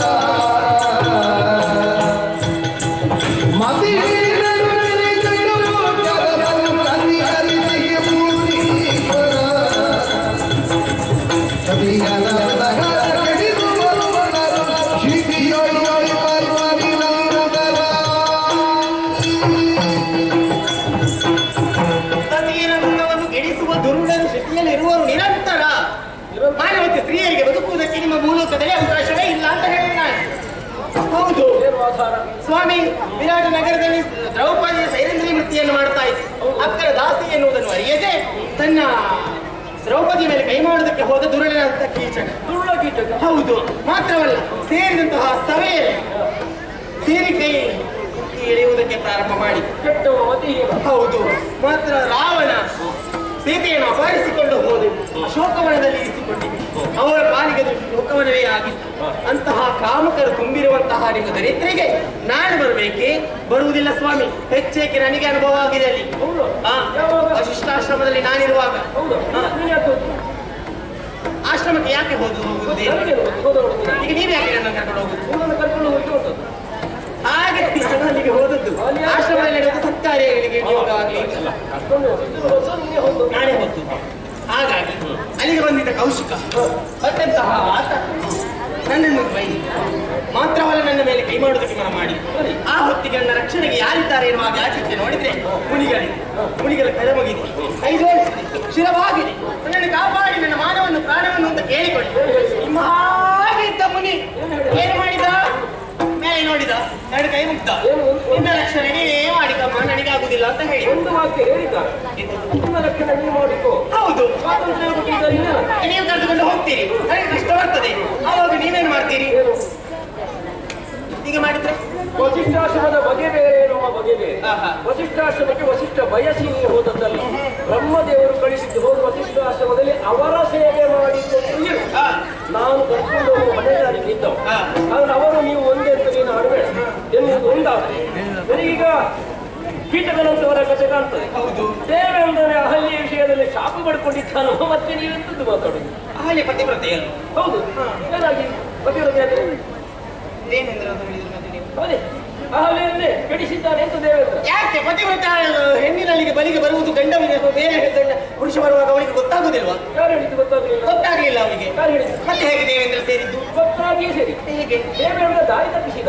ಮದಿನರು ನಿಜಗಳು ಜಗವು ಕಲಿಯಲಿಗೆ ಪೂರ್ಣೀಶ್ವರ. ಸತಿಯರ ಬೆಳಗಳ ಕೆಡಿದು ಬರುವನರು ಕ್ಷಿತಿಗಳು ನಿವರುವನಂತರ. ಸತಿಯರಂಗವನ್ನು ಗೆಡಿಸುವ ದುರುಳರು ಸ್ಥಿತಿಯಲ್ಲಿರುವರು ನಿರಂತರ ಮಾನವತೆ ಸ್ತ್ರೀಯರಿಗೆ ಬದುಕುವುದಕ್ಕೆ ನಿಮ್ಮ ಮೂಲಕದಲ್ಲಿ ಅವಕಾಶವೇ ಇಲ್ಲ ಅಂತ ಹೇಳಿದೆ ನಾನು ಹೌದು ಏನು ಆಧಾರ ಸ್ವಾಮಿ ವಿರಾಟ ನಗರದಲ್ಲಿ ದ್ರೌಪದಿಯ ಸೈರಂದ್ರಿ ವೃತ್ತಿಯನ್ನು ಮಾಡ್ತಾ ಇದ್ದೆ ಅಕ್ಕರ ದಾಸಿ ಎನ್ನುವುದನ್ನು ಅರಿಯದೆ ತನ್ನ ದ್ರೌಪದಿ ಮೇಲೆ ಕೈ ಮಾಡುವುದಕ್ಕೆ ಹೋದ ದುರುಳನಾದಂಥ ಕೀಚಕ ದುರುಳ ಕೀಟಕ ಹೌದು ಮಾತ್ರವಲ್ಲ ಸೇರಿದಂತಹ ಸಭೆಯಲ್ಲಿ ಸೇರಿ ಕೈ ಎಳೆಯುವುದಕ್ಕೆ ಪ್ರಾರಂಭ ಮಾಡಿ ಕೆಟ್ಟವ ಮತಿಹೀನ ಹೌದು ಮಾತ್ರ ರಾವಣ ಸೀತೆಯನ್ನು ಅಪಹರಿಸಿಕೊಂಡು ಹೋದೆ ಶೋಕವನದಲ್ಲಿ ಇರಿಸಿಕೊಂಡಿದೆ ಅವರ ಪಾಲಿಗೆ ಅದು ಶೋಕವನವೇ ಆಗಿತ್ತು ಅಂತಹ ಕಾಮಕರು ತುಂಬಿರುವಂತಹ ನಿಮ್ಮ ದರಿದ್ರಿಗೆ ನಾನು ಬರಬೇಕೆ ಬರುವುದಿಲ್ಲ ಸ್ವಾಮಿ ಹೆಚ್ಚೇಕೆ ನನಗೆ ಅನುಭವ ಆಗಿದೆ ಅಲ್ಲಿ ಹೌದು ಆ, ವಶಿಷ್ಠಾಶ್ರಮದಲ್ಲಿ ನಾನಿರುವಾಗ ಹೌದು ನೀನು ಯಾಕೆ ಹೋದ್ದು? ಆಶ್ರಮಕ್ಕೆ ಯಾಕೆ ಹೋದು ಹೋಗುವುದೇ ನನಗೆ ಹೋದವಳು ನೀನು. ಈಗ ನೀವು ಯಾಕೆ ನನ್ನ ಕರ್ಕೊಂಡು ಹೋಗುದು ನಿನ್ನನ್ನು ಕರ್ಕೊಂಡು ಹೋಗಿ ಹೋದದ್ದು ಹಾಗೆ ನಾನು ಅಲ್ಲಿಗೆ ಹೋದದ್ದು ಆಶ್ರಮದಲ್ಲಿ ನಡೆದ ಸತ್ಕಾರ್ಯಗಳಿಗೆ ನಿಯೋಗ ಆಗಲಿ ಅಷ್ಟೊಂದು ಇದ್ರು ಹೋದ್ದು, ನೀನೇ ಹೋದ್ದು. ನಾನೇ ಹೊತ್ತು ಹಾಗಾಗಿ ಅಲ್ಲಿಗೆ ಬಂದಿದ್ದ ಕೌಶಿಕ ಬಂದಂತಹ ಆತ ನನ್ನನ್ನು ಬೈದು ಮಾತ್ರವಲ್ಲ ನನ್ನ ಮೇಲೆ ಕೈ ಮಾಡುವುದಕ್ಕೆ ಮನ ಮಾಡಿ ಆ ಹೊತ್ತಿಗೆ ನನ್ನ ರಕ್ಷಣೆಗೆ ಯಾರಿದ್ದಾರೆ ಎನ್ನುವ ಆಚೆ ನೋಡಿದ್ರೆ ಮುನಿಗಳೇ ಮುನಿಗಳ ಕರೆ ಮುಗಿದೆ ಕೈ ಜೋಡಿಸಿದೆ ಶಿರವಾಗಿದೆ ನನ್ನನ್ನು ಕಾಪಾಡಿ ನನ್ನ ಮಾನವನ್ನು ಪ್ರಾಣವನ್ನು ಅಂತ ಕೇಳಿಕೊಳ್ಳಿ ನಿಮ್ಮ ಹಾಗೆ ಇದ್ದ ಮುನಿ ಏನು ಮಾಡಿದ ಮೇಲೆ ನೋಡಿದ ಎರಡು ಕೈ ಮುಗ್ದ ನಿನ್ನ ರಕ್ಷಣೆಗೆ ಮಾಡಿಕಮ್ಮ ನನಗೆ ಆಗುದಿಲ್ಲ ಅಂತ ಹೇಳಿ ಒಂದು ವಾಕ್ಯ ಹೇಳಿದ ನಿಮ್ಮ ರಕ್ಷಣೆ ನೀವು ಮಾಡಿಕೋ ಹೌದು ಸ್ವಾತಂತ್ರ್ಯ ಕೊಟ್ಟಿದ್ದ ಇನ್ನೇನು? ನೀವು ಕರೆದುಕೊಂಡು ಹೋಗ್ತೀರಿ ನನಗೆ ಕಷ್ಟ ಬರ್ತದೆ ಆವಾಗ ನೀವೇನ್ ಮಾಡ್ತೀರಿ ಏನು? ಹೀಗೆ ಮಾಡಿದ್ರೆ ವಸಿಷ್ಠಾಶ್ರಮದ ಬಗೆ ಬೇರೆ ನಮ್ಮ ಬಗೆ ಬೇರೆ ಆಹಾ. ವಸಿಷ್ಠಾಶ್ರಮಕ್ಕೆ ವಸಿಷ್ಠ ಬಯಸಿ ನೀವು ಹೋದದ್ದಲ್ಲ ಬ್ರಹ್ಮದೇವರು ಕಳಿಸಿದ್ದು ಹೋದ ವಸಿಷ್ಠಾಶ್ರಮದಲ್ಲಿ ಅವರ ಸೇವೆ ಮಾಡಿಕೊಂಡು ಇರು. ಆ, ನಾನು ಕರ್ಕೊಂಡು ಹೋಗುವ ಹೊಣೆಗಾರಿಕೆ ಇದ್ದವ ಹಾ. ಆದ್ರೆ ಅವರು ನೀವು ಒಂದೇ ಅಂತ ನೀನು ಆಡಬೇಡ ಎನ್ನುವುದು ಒಂದಾದ್ರೆ ನನಗೀಗ ಕೀಟಗಳಂತವರ ಕಥೆ ಕಾಣ್ತದೆ ಹೌದು ದೇವೇಂದ್ರನೇ ಅಹಲ್ಯ ವಿಷಯದಲ್ಲಿ ಶಾಪ ಪಡ್ಕೊಂಡಿದ್ದಾನೋ ಮತ್ತೆ ನೀವೆಂತದ್ದು ಮಾತಾಡುದು ಅಲ್ಲಿ ಪತಿವ್ರತೆಯಲ್ಲ ಹೌದು ಏನಾಗಿ ಪತಿವ್ರತೆ ಅಂದ್ರೆ ಏನೆಂದ್ರೆ ಅದು ಹೇಳಿದ್ರು ಮತ್ತೆ ನೀವು? ಹೌದೇ ಅಹಲ್ಯನ್ನೇ ಕೆಡಿಸಿದ್ದಾನೆ ಅಂತ ದೇವೇಂದ್ರ ಯಾಕೆ ಪತಿವ್ರತ ಹೆಣ್ಣಿನಲ್ಲಿಗೆ ಬಲಿಗೆ ಬರುವುದು ಗಂಡವಿಗೆ ಅಥವಾ ಬೇರೆ ಗಂಡ ಪುರುಷ ಬರುವಾಗ ಅವನಿಗೆ ಗೊತ್ತಾಗುದಿಲ್ವಾ ಯಾರು ಹೇಳಿದ್ದು ಗೊತ್ತಾಗಲಿಲ್ಲ ಗೊತ್ತಾಗ್ಲಿಲ್ಲ ಅವನಿಗೆ ಯಾರು ಹೇಳಿದ್ದು ಮತ್ತೆ ಹೇಗೆ ದೇವೇಂದ್ರ ಸೇರಿದ್ದು ಗೊತ್ತಾಗಿಯೇ ಸರಿ ಹೇಗೆ ದೇವೇಂದ್ರ ದಾರಿ ತಪ್ಪಿಸಿದ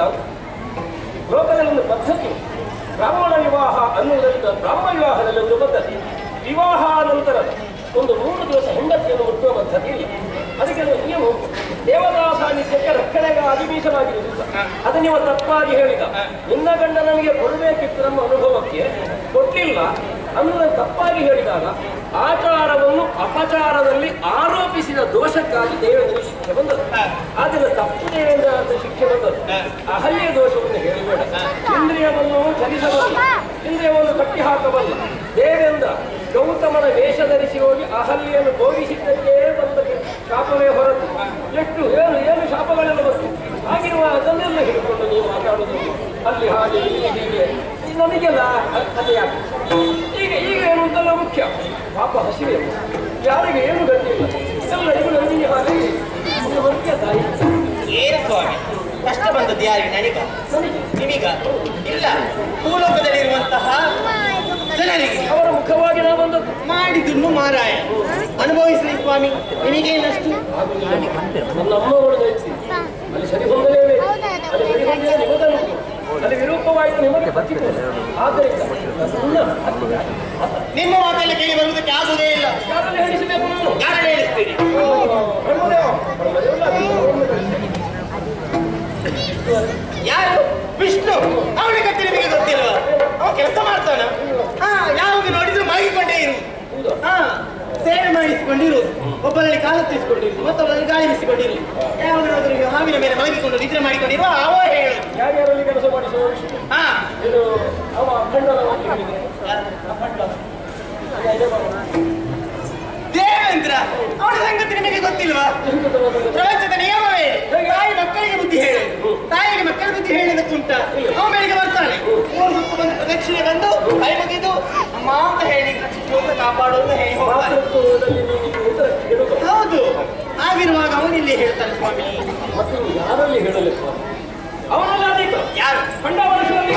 ಲೋಕದಲ್ಲಿ ಒಂದು ಪದ್ಧತಿ ಬ್ರಾಹ್ಮಣ ವಿವಾಹ ಅನ್ನುವುದರಿಂದ ಬ್ರಾಹ್ಮ ವಿವಾಹದಲ್ಲಿ ಒಂದು ಪದ್ಧತಿ ವಿವಾಹ ನಂತರ ಒಂದು ಮೂರು ದಿವಸ ಹೆಂಡತಿಯನ್ನು ಹುಟ್ಟುವ ಪದ್ಧತಿ ಇಲ್ಲ ಅದಕ್ಕೆ ಒಂದು ನಿಯಮ ಉಂಟು. ದೇವತಾ ಸಾನ್ನಿಧ್ಯಕ್ಕೆ ರಕ್ಷಣೆಗಾಗಿ ಮೀಸಲಾಗಿರುವುದಿಲ್ಲ ಅದು ನೀವು ತಪ್ಪಾಗಿ ಹೇಳಿದ ನಿನ್ನ ಗಂಡ ನನಗೆ ಕೊಡಬೇಕಿತ್ತು ನಮ್ಮ ಅನುಭವಕ್ಕೆ ಕೊಟ್ಟಿಲ್ಲ ಅನ್ನೋದನ್ನು ತಪ್ಪಾಗಿ ಹೇಳಿದಾಗ ಆಚಾರವನ್ನು ಅಪಚಾರದಲ್ಲಿ ಆರೋಪಿಸಿದ ದೋಷಕ್ಕಾಗಿ ದೇವೇಂದ್ರ ಶಿಕ್ಷೆ ಬಂದದ್ದು ಆದರೆ ತಪ್ಪು ದೇವೇಂದ್ರ ಅಂತ ಶಿಕ್ಷೆ ಬಂದದ್ದು ಅಹಲ್ಯ ದೋಷವನ್ನು ಹೇಳಿಬೇಡ ಇಂದ್ರಿಯವನ್ನು ಚಲಿಸಬಲ್ಲ ಇಂದ್ರಿಯವನ್ನು ಕಟ್ಟಿ ಹಾಕಬಲ್ಲ ದೇವೇಂದ್ರ ಗೌತಮನ ವೇಷ ಧರಿಸಿ ಹೋಗಿ ಅಹಲ್ಯನ್ನು ಭೋಗಿಸಿದ್ದಕ್ಕೆ ಬಂದ ಶಾಪವೇ ಹೊರತು ಎಷ್ಟು ಏನು ಏನು ಶಾಪಗಳೆಲ್ಲ ಬಂತು ಆಗಿರುವ ಅದನ್ನೆಲ್ಲ ಹಿಡ್ಕೊಂಡು ನೀವು ಮಾತಾಡುವುದು ಅಲ್ಲಿ ಹಾಗೆ ಇಲ್ಲಿ ಹೀಗೆ ಇದು ನಮಗೆಲ್ಲ ಅ- ಅದು ಯಾಕೆ ಈಗ ಈಗ ಏನು ಅಂತೆಲ್ಲ ಮುಖ್ಯ ಪಾಪ ಹಸಿವೆ ಯಾರಿಗೆ ಏನು ಗತಿ ಇಲ್ಲ ಎಲ್ಲರಿಗೂ ನಂದಿಗೆ ಹಾಗೆ ಇದು ಮುಖ್ಯ ತಾಯಿ ಏನು ಸ್ವಾಮಿ ಕಷ್ಟ ಬಂದದ್ದು ಯಾರಿಗೆ ನನಗ ನನಗೆ ನಿಮೀಗ ಇಲ್ಲ ಭೂಲೋಕದಲ್ಲಿರುವಂತಹ ಜನರಿಗೆ ಅವರ ಮುಖವಾಗಿ ನಾವು ಬಂದದ್ದು ಮಾಡಿದುನ್ನು ಮಾರಾಯ ಅನುಭವಿಸಲಿ ಸ್ವಾಮಿ ನಿಮಗೇನಷ್ಟು ನನ್ನ ಅಮ್ಮಗಳು ದಯವಿಟ್ಟು ಅಲ್ಲಿ ಸರಿ ಹೊಂದಲೇಬೇಕು ಅಲ್ಲಿ ಸರಿ ಹೊಂದಿದ ನಿಮಗಲ್ಲ ಅಲ್ಲಿ ವಿರೂಪವಾಯಿತು ನಿಮಗೆ ಬಚ್ಚಿತು ಆದ್ದರಿಂದ ನನ್ನ ನಿಮ್ಮ ಮಾತಲ್ಲಿ ಕೇಳಿ ಬರುವುದಕ್ಕೆ ಆಗುವುದೇ ಇಲ್ಲ ಯಾರಲ್ಲಿ ಹೇಳಿಸಬೇಕು ನಾನು ಕಾರಣ ಹೇಳಿಸ್ತೀನಿ ಬ್ರಹ್ಮದೇವ ಬ್ರಹ್ಮದೇವ ಯಾರು ವಿಷ್ಣು ಅವನ ಕತ್ತಿ ನಿಮಗೆ ಗೊತ್ತಿಲ್ವಾ ಅವ ಕೆಲಸ ಮಾಡ್ತಾನ ಹಾ ಯಾವಾಗ ನೋಡಿದ್ರು ಮಲಗಿಕೊಂಡೇ ಇರು ಹಾ ಸೇವೆ ಮಾಡಿಸಿಕೊಂಡಿರು ಒಬ್ಬರಲ್ಲಿ ಕಾಲ ತಿಳಿಸಿಕೊಂಡಿರು ಮತ್ತೊಬ್ಬರಲ್ಲಿ ಗಾಳಿ ಬಿಸಿಕೊಂಡಿರು ಯಾವಾಗ ನೋಡಿದ್ರು ಹಾವಿನ ಮೇಲೆ ಮಲಗಿಕೊಂಡು ನಿದ್ರೆ ಮಾಡಿಕೊಂಡಿರುವ ಅವ ಹೇಳು ಯಾರ್ಯಾರಲ್ಲಿ ಕೆಲಸ ಮಾಡಿಸುವ ವಿಷ್ಣು ಹಾ ಇದು ಅವ ಖಂಡನ ಹೇಳಿದ್ರೆ ದೇವೇಂದ್ರ ಅವನ ಸಂಗತಿ ನಿಮಗೆ ಗೊತ್ತಿಲ್ವಾ ಪ್ರಪಂಚದ ನಿಯಮವೇ ತಾಯಿ ಮಕ್ಕಳಿಗೆ ಬುದ್ಧಿ ಹೇಳು ತಾಯಿಗೆ ಮಕ್ಕಳ ಬುದ್ಧಿ ಹೇಳೋದಕ್ಕುಂಟ ಅವ ಬೆಳಿಗ್ಗೆ ಬರ್ತಾನೆ ಮೂರು ಸುತ್ತು ಬಂದು ಪ್ರದಕ್ಷಿಣೆ ಬಂದು ಕೈ ಮುಗಿದು ಅಮ್ಮ ಅಂತ ಹೇಳಿ ರಕ್ಷಿಸುವಂತ ಕಾಪಾಡುವಂತ ಹೇಳಿ ಹೋಗ್ತಾನೆ ಮಾತೃತ್ವದಲ್ಲಿ ನೀವು ಉತ್ತರ ಕೇಳುವುದು ಹೌದು ಆಗಿರುವಾಗ ಅವನಿಲ್ಲಿ ಹೇಳ್ತಾನೆ ಸ್ವಾಮಿ ಮತ್ತು ಯಾರಲ್ಲಿ ಹೇಳಲಿಲ್ಲ ಅವನಲ್ಲ ಅಧಿಕ ಯಾರು ಖಂಡ ಬಳಸುವಲ್ಲಿ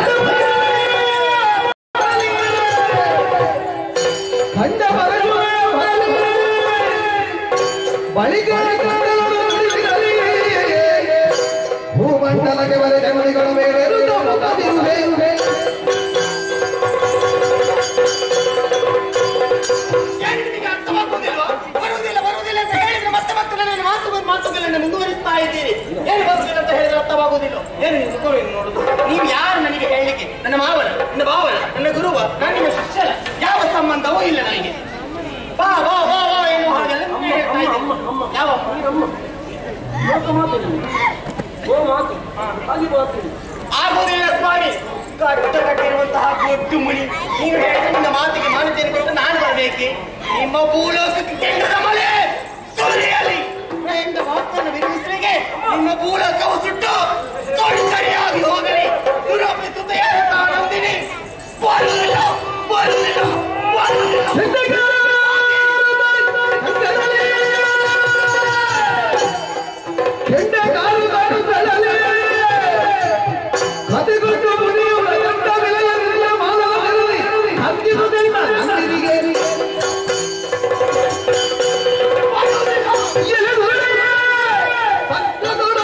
ಕಂಡ ಬರಲು ಬಳಿಕ ಭೂಮಂಡಲಕ್ಕೆ ಬರೆದ ಮಣಿಗಳು ಮೇಲೇರುತ್ತ ಮುಖದಿರುವೆ ಯಾಕೆ ನಿಮಗೆ ಅರ್ಥವಾಗುವುದಿಲ್ವಾ? ಬರುವುದಿಲ್ಲ ಬರುವುದಿಲ್ಲ ಅಂತ ಹೇಳಿದ್ರೆ ಮತ್ತೆ ಮತ್ತೆ ನನ್ನ ಮಾತು ಮಾತುಗಳನ್ನು ಮುಂದುವರಿಸ್ತಾ ಇದ್ದೀರಿ ಏನು ಬರುವುದಿಲ್ಲ ಅಂತ ಹೇಳಿದ್ರೆ ಅರ್ಥವಾಗುವುದಿಲ್ಲ ಏನು ನೀವು ಸುಖವೇನು ನೋಡುದು ನೀವು ಯಾರು ನನಗೆ ಹೇಳಲಿಕ್ಕೆ ನನ್ನ ಮಾವನ ನನ್ನ ಭಾವನ ನನ್ನ ಗುರುವ ನಾನು ನಿಮ್ಮ ಶಿಷ್ಯನ ಯಾವ ಸಂಬಂಧವೂ ಇಲ್ಲ ನನಗೆ ಬಾ ಬಾ ಬಾ ಬಾ ಏನು ಹಾಗೆಲ್ಲ ನೀವೇ ಹೇಳ್ತಾ ಇದ್ದೀರಿ. ಯಾವ ಅಮ್ಮ ಮಾತು ಮಾತು ನಿಮಗೆ. ಓ ಮಾತು ಹಾಗೆ ಮಾತು ಆಗುವುದಿಲ್ಲ ಸ್ವಾಮಿ ಕಟ್ಟ ಕಟ್ಟಿರುವಂತಹ ಗೊತ್ತು ಮುನಿ ನೀವು ಹೇಳಿದ್ರೆ ನಿಮ್ಮ ಮಾತಿಗೆ ಮಾನ್ಯತೆಯನ್ನು ಕೊಟ್ಟು ನಾನು ಬರಬೇಕೆ ನಿಮ್ಮ ಭೂಲೋಕಕ್ಕೆ ಕೆಂಡದ ಮಳೆ ಸುರಿಯಲಿ ಎಂದ ಮಾತನ್ನು ವಿರಮಿಸಲಿಗೆ ನಿಮ್ಮ ಭೂಲೋಕವು ಸುಟ್ಟು ಸರಿಯಾಗಿ ಹೋಗಲಿ ದುರಪಿಸುತ್ತ ನಂದಿನಿ ಬರುವುದಿಲ್ಲ ಬರುವುದಿಲ್ಲ ಬರುವುದಿಲ್ಲ ಕೆಂಡ ಕಾಲು ಕಾಲು ತಳಲೆ ಕತೆಗೊಟ್ಟು ಮುನಿಯುವ ಗಂಟ ಬೆಳೆಯಲಿಲ್ಲ ಮಾನವ ಕರುವಿ ಹಂಗಿರುವುದಿಲ್ಲ ನಂದಿನಿಗೆ ಎಲೆದೊಡೆ ಪಕ್ಕದೊಡ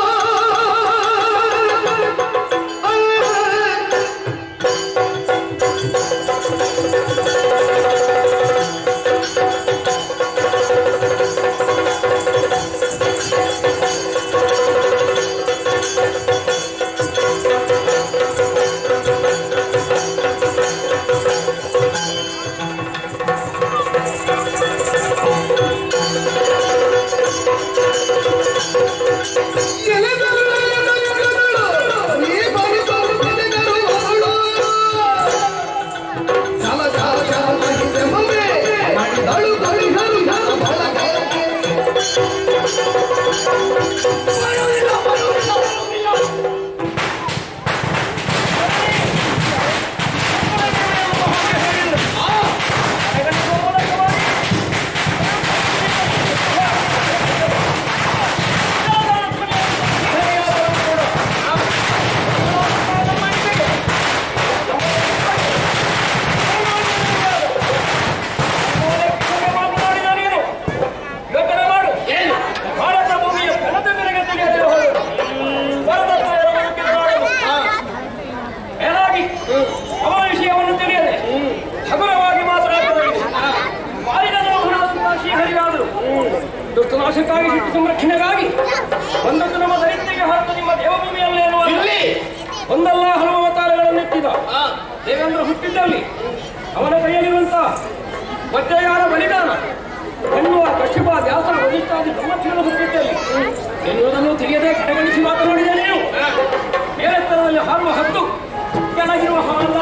ಯೋಚನೆ ಮಾಡು ಏನು ಭಾರತ ಭೂಮಿಯ ಘನತೆ ನಿನಗೆ ತಿಳಿಯದೆ ಹೋಗುವುದು ಪರತತ್ವದ ಬದುಕಿನ ಮಾಡುವುದು ಮೇಲಾಗಿ ಅವನ ವಿಷಯವನ್ನು ತಿಳಿಯದೆ ಹಗುರವಾಗಿ ಮಾತನಾಡಬಹುದು ಮಾಲಿನ್ಯದ ಗುಣಾದಂತಹ ಶ್ರೀಹರಿಯಾದರು ದುಷ್ಟನಾಶಕ್ಕಾಗಿ ಸಿಟ್ಟು ಸಂರಕ್ಷಣೆಗಾಗಿ ಒಂದೊಂದು ನಮ್ಮ ದೈತ್ಯಗೆ ಹೊರತು ನಿಮ್ಮ ದೇವಭೂಮಿಯಲ್ಲೇ ಎನ್ನುವ ಇಲ್ಲಿ ಒಂದಲ್ಲ ಹಲವು ಅವತಾರಗಳನ್ನು ಎತ್ತಿದ ಹಾ ದೇವೇಂದ್ರ ಹುಟ್ಟಿದ್ದಲ್ಲಿ ಅವನ ಕೈಯಲ್ಲಿರುವಂತ ವಜ್ರಯಾನ ಬಲಿದಾನ ಎನ್ನುವ ಕಶ್ಯಪ ವ್ಯಾಸ ವರಿಷ್ಠಾದಿ ಬ್ರಹ್ಮಕ್ಷರು ಹುಟ್ಟಿದ್ದಲ್ಲಿ ಎನ್ನುವುದನ್ನು ತಿಳಿಯದೆ ಕಡೆಗಣಿಸಿ ಮಾತನಾಡಿದ ನೀನು ಮೇಲೆತ್ತರದಲ್ಲಿ ಹಾರುವ ಹದ್ದು ಕೆಳಗಿರುವ ಹಾಲ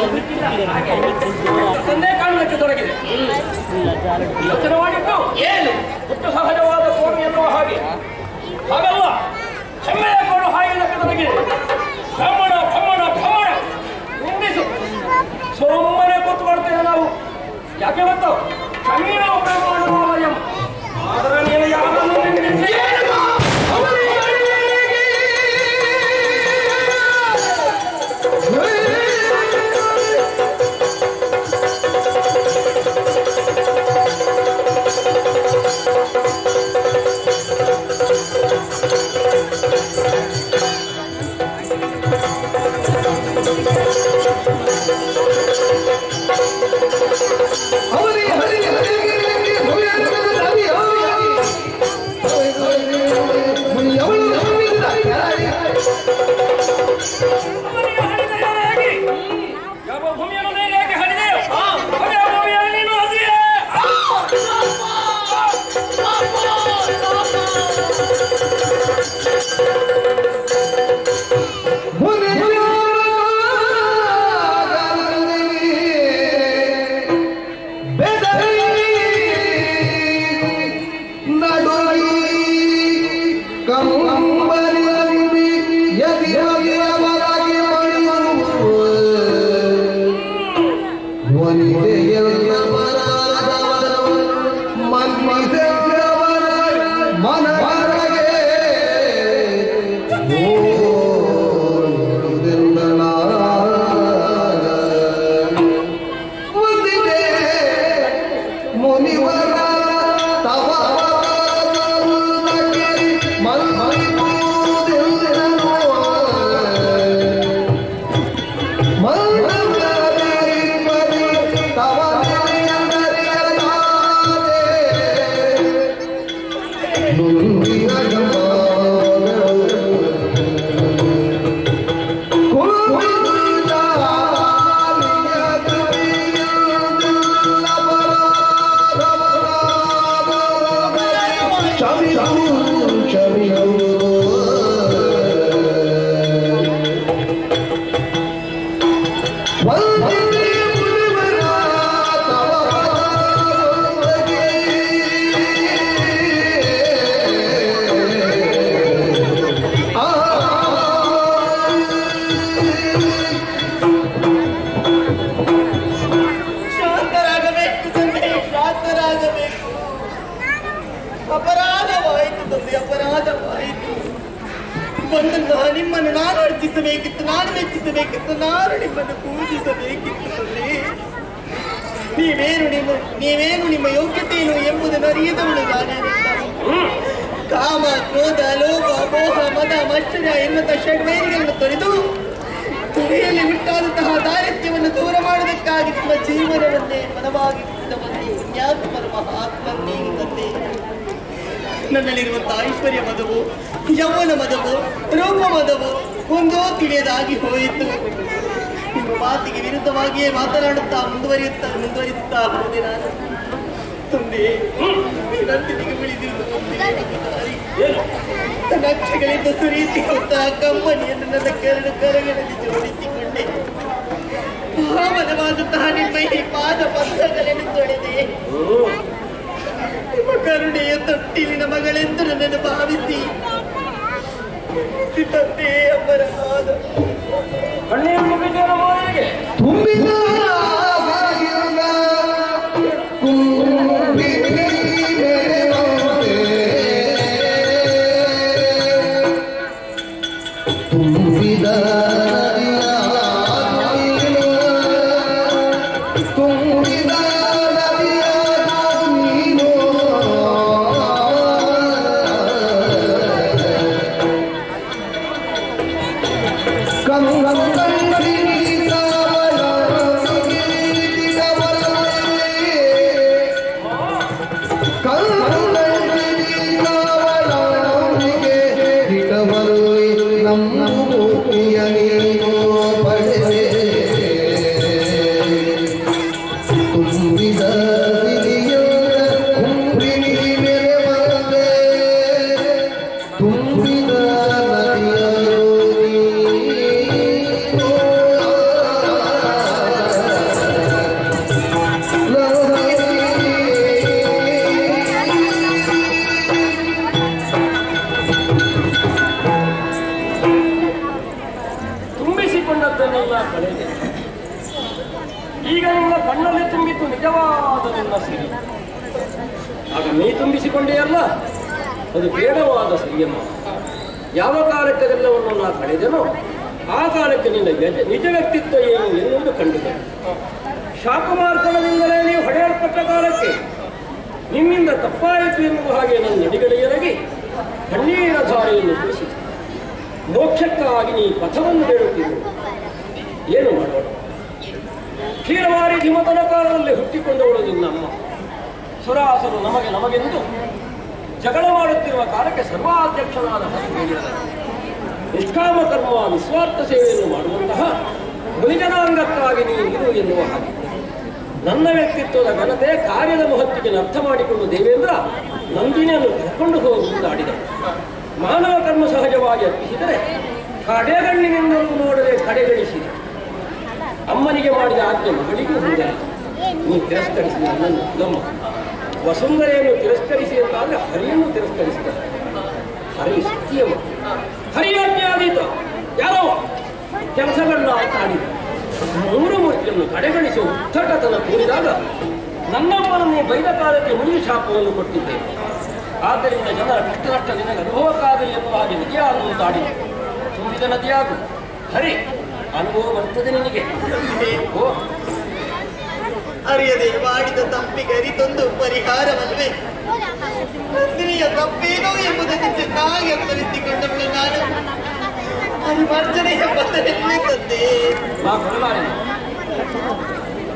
ತಂದೆ ಕಾಣುವುದಕ್ಕೆ ತೊಡಗಿದೆ ಯೋಚನೆ ಮಾಡಿದ್ದು ಏನು ಹುಟ್ಟು ಸಹಜವಾದ ಕೋಣೆ ಎನ್ನುವ ಹಾಗೆ ಹಾಗಲ್ಲ ಹೆಮ್ಮೆಯ ಕೋಣು ಹಾಯುವುದಕ್ಕೆ ತೊಡಗಿದೆ ಬ್ರಹ್ಮಣ ಬ್ರಹ್ಮಣ ಬ್ರಹ್ಮಣ ನಿಂದಿಸು ಸುಮ್ಮನೆ ಕೂತು ಮಾಡ್ತೇವೆ ನಾವು ಯಾಕೆ ಗೊತ್ತು ಸಮೀರ ಬ್ರಹ್ಮಣವಾಲಯಂ ಆದರೆ ನೀನು ಯಾರನ್ನು ನಿಂದಿಸಿ ಿ ಶಾಂತರಾಗಬೇಕು ತಂದೆ ಶಾಂತರಾಗಬೇಕು ಅಪರಾಧವಾಯಿತು ತಂದೆ ಅಪರಾಧವಾಯಿತು ಬಂದನ್ನು ನಿಮ್ಮನ್ನು ನಾನು ಅರ್ಚಿಸಬೇಕಿತ್ತು ನಾನು ಮೆಚ್ಚಿಸಬೇಕಿತ್ತು ನಾನು ನಿಮ್ಮನ್ನು ಪೂಜಿಸಬೇಕಿತ್ತು ತಂದೆ ನೀವೇನು ನಿಮ್ಮ ನೀವೇನು ನಿಮ್ಮ ಯೋಗ್ಯತೆಯನ್ನು ಎಂಬುದನ್ನು ಅರಿಯದವಳು ನಾನೇ ಕಾಮ ಕ್ರೋಧ ಲೋಭ ಮೋಹ ಮದ ಮಚ್ಚರ ಎನ್ನುವಂತಹ ಷಡ್ವೈರಿಗಳನ್ನು ತೊರೆದು ತುರಿಯಲ್ಲಿ ಹುಟ್ಟಾದಂತಹ ದಾರಿದ್ರ್ಯವನ್ನು ದೂರ ಮಾಡುವುದಕ್ಕಾಗಿ ನಿಮ್ಮ ಜೀವನವನ್ನೇ ಮನವಾಗಿ ಬಂದಿ ಪುಣ್ಯಾತ್ಮರ ಮಹಾತ್ಮ ನೀವು ತಂದೆ ನನ್ನಲ್ಲಿರುವಂತಹ ಐಶ್ವರ್ಯ ಮದವು ಯೌವನ ಮದವು ರೂಪ ಮದವು ಒಂದೋ ತಿಳಿಯದಾಗಿ ಹೋಯಿತು ನಿಮ್ಮ ಮಾತಿಗೆ ವಿರುದ್ಧವಾಗಿಯೇ ಮಾತನಾಡುತ್ತಾ ಮುಂದುವರಿಯುತ್ತಾ ಮುಂದುವರಿಸುತ್ತಾ ಹೋದೆ ನಾನು ತಂದೆ ನಂದಿನಿಗೆ ಬೆಳೆದಿರುವುದು ಒಂದೇ ಒಂದು ದಾರಿ. ತನ್ನ ಅಕ್ಷಗಳಿಂದ ಸುರಿಯುತ್ತಿರುವಂತಹ ಕಂಬನಿಯನ್ನು ನನ್ನ ಕರಡು ಕರಗಳಲ್ಲಿ ಜೋಡಿಸಿಕೊಂಡೆ ಪಾವನವಾದಂತಹ ನಿಮ್ಮ ಈ ಪಾದ ಪತ್ರಗಳನ್ನು ತೊಳೆದೆ ನಿಮ್ಮ ಕರುಣೆಯ ತೊಟ್ಟಿಲಿನ ಮಗಳೆಂದು ನನ್ನನ್ನು ಭಾವಿಸಿ ತಂದೆ ಅಪರಾಧ ಕಣ್ಣೀರು ತುಂಬಿದ್ದೇನ ಮಾರಿಗೆ ತುಂಬಿದ ಬಾಗಿಲ ಕುಂಬಿನಿ ಮೆರೆವಂತೆ. ತುಂಬಿದ ನದಿಯ ನೀನು, ತುಂಬಿದ ನದಿಯ ನೀನು. ತುಂಬಿದ ತುಂಬಿದ ತುಂಬಿಸಿಕೊಂಡದ್ದನ್ನೆಲ್ಲ ಕಳೆದೆ ಈಗ ನಿನ್ನ ಕಣ್ಣಲ್ಲಿ ತುಂಬಿತ್ತು ನಿಜವಾದ ನಿನ್ನ ಸಿರಿ ಆಗ ನೀ ತುಂಬಿಸಿಕೊಂಡೇ ಅಲ್ಲ ಅದು ಬೇಡವಾದ ಸಂಯಮ ಯಾವ ಕಾಲಕ್ಕೆ ಅದೆಲ್ಲವನ್ನು ನಾ ಕಳೆದೆನೋ ಆ ಕಾಲಕ್ಕೆ ನಿನ್ನ ಯಜ- ನಿಜ ವ್ಯಕ್ತಿತ್ವ ಏನು ಎನ್ನುವುದು ಕಂಡಿದೆ ಶಾಕುಮಾರ್ಗಣದಿಂದಲೇ ನೀವು ಹೊಡೆಯಲ್ಪಟ್ಟ ಕಾಲಕ್ಕೆ ನಿಮ್ಮಿಂದ ತಪ್ಪಾಯಿತು ಎನ್ನುವ ಹಾಗೆ ನನ್ನ ನಡಿಗಡೆಯರಗಿ ಕಣ್ಣೀರ ಧಾರೆಯನ್ನು ಸುರಿಸಿ ಮೋಕ್ಷಕ್ಕಾಗಿ ನೀ ಪಥವನ್ನು ಬೇಡುತ್ತಿದ್ದರು ಏನು ಮಾಡೋಣ ಕ್ಷೀರವಾರಿ ಧಿಮತನ ಕಾಲದಲ್ಲಿ ಹುಟ್ಟಿಕೊಂಡವಳು ನಿನ್ನ ಅಮ್ಮ ಸುರಾಸರು ನಮಗೆ ನಮಗೆಂದು ಜಗಳ ಮಾಡುತ್ತಿರುವ ಕಾಲಕ್ಕೆ ಸರ್ವಾಧ್ಯಕ್ಷನಾದ ಹರಿಹರ ನಿಷ್ಕಾಮ ಕರ್ಮ ನಿಸ್ವಾರ್ಥ ಸೇವೆಯನ್ನು ಮಾಡುವಂತಹ ಗುರಿಜನಾಂಗಕ್ಕಾಗಿ ನೀನು ಇರು ಎನ್ನುವ ಹಾಗೆ ನನ್ನ ವ್ಯಕ್ತಿತ್ವದ ಘನತೆ ಕಾರ್ಯದ ಮಹತ್ವಕ್ಕೆ ಅರ್ಥ ಮಾಡಿಕೊಂಡು ದೇವೇಂದ್ರ ನಂದಿನಿಯನ್ನು ಕರ್ಕೊಂಡು ಹೋಗಿ ಮುಂದಾಡಿದ ಮಾನವ ಕರ್ಮ ಸಹಜವಾಗಿ ಅರ್ಪಿಸಿದರೆ ಕಡೆಗಣ್ಣಿನಿಂದಲೂ ನೋಡದೆ ಕಡೆಗಣಿಸಿದೆ ಅಮ್ಮನಿಗೆ ಮಾಡಿದ ಆಜ್ಞೆ ಮಗಳಿಗೂ ಹೊಂದಾಯಿತು ನೀ ತಿರಸ್ಕರಿಸಿ ನನ್ನನ್ನು ನಮ್ಮ ವಸುಂಧರೆಯನ್ನು ತಿರಸ್ಕರಿಸಿ ಅಂತಾದ್ರೆ ಹರಿಯನ್ನು ತಿರಸ್ಕರಿಸಿದ ಹರಿ ಸತ್ಯವ ಹರಿಯಾಜ್ಞೆ ಆದೀತು ಯಾರೋ ಕೆಲಸಗಳನ್ನ ಆಡಿದ ಮೂರು ಮೂರ್ತಿಯನ್ನು ಕಡೆಗಣಿಸುವ ಉತ್ತಟತನ ತೋರಿದಾಗ ನನ್ನಮ್ಮನನ್ನು ಬೈದ ಕಾಲಕ್ಕೆ ಮುನಿ ಶಾಪವನ್ನು ಕೊಟ್ಟಿದ್ದೇನೆ ಆದ್ದರಿಂದ ಜನರ ಕಷ್ಟ ನಷ್ಟ ನಿನಗೆ ಅನುಭವಕ್ಕಾಗಲಿ ಎನ್ನುವ ಹಾಗೆ ನದಿಯಾಗುವಂತಾಡಿದೆ ತುಂಬಿದ ನದಿಯಾಗು ಹರಿ ಅನುಭವ ಬರ್ತದೆ ನಿನಗೆ ಓ ಅರಿಯದೆ ಮಾಡಿದ ತಪ್ಪಿಗೆ ಅರಿತೊಂದು ಪರಿಹಾರವಲ್ವೇ ನಂದಿನಿಯ ತಪ್ಪೇನೋ ಎಂಬುದನ್ನು ಚೆನ್ನಾಗಿ ಅರ್ಥವಿಸಿಕೊಂಡವಳು ನಾನು ಅರಿಮರ್ಜನೆಯ ಬದಲಲ್ಲಿ ತಂದೆ ನಾ ಕೊಡಲಾರೆ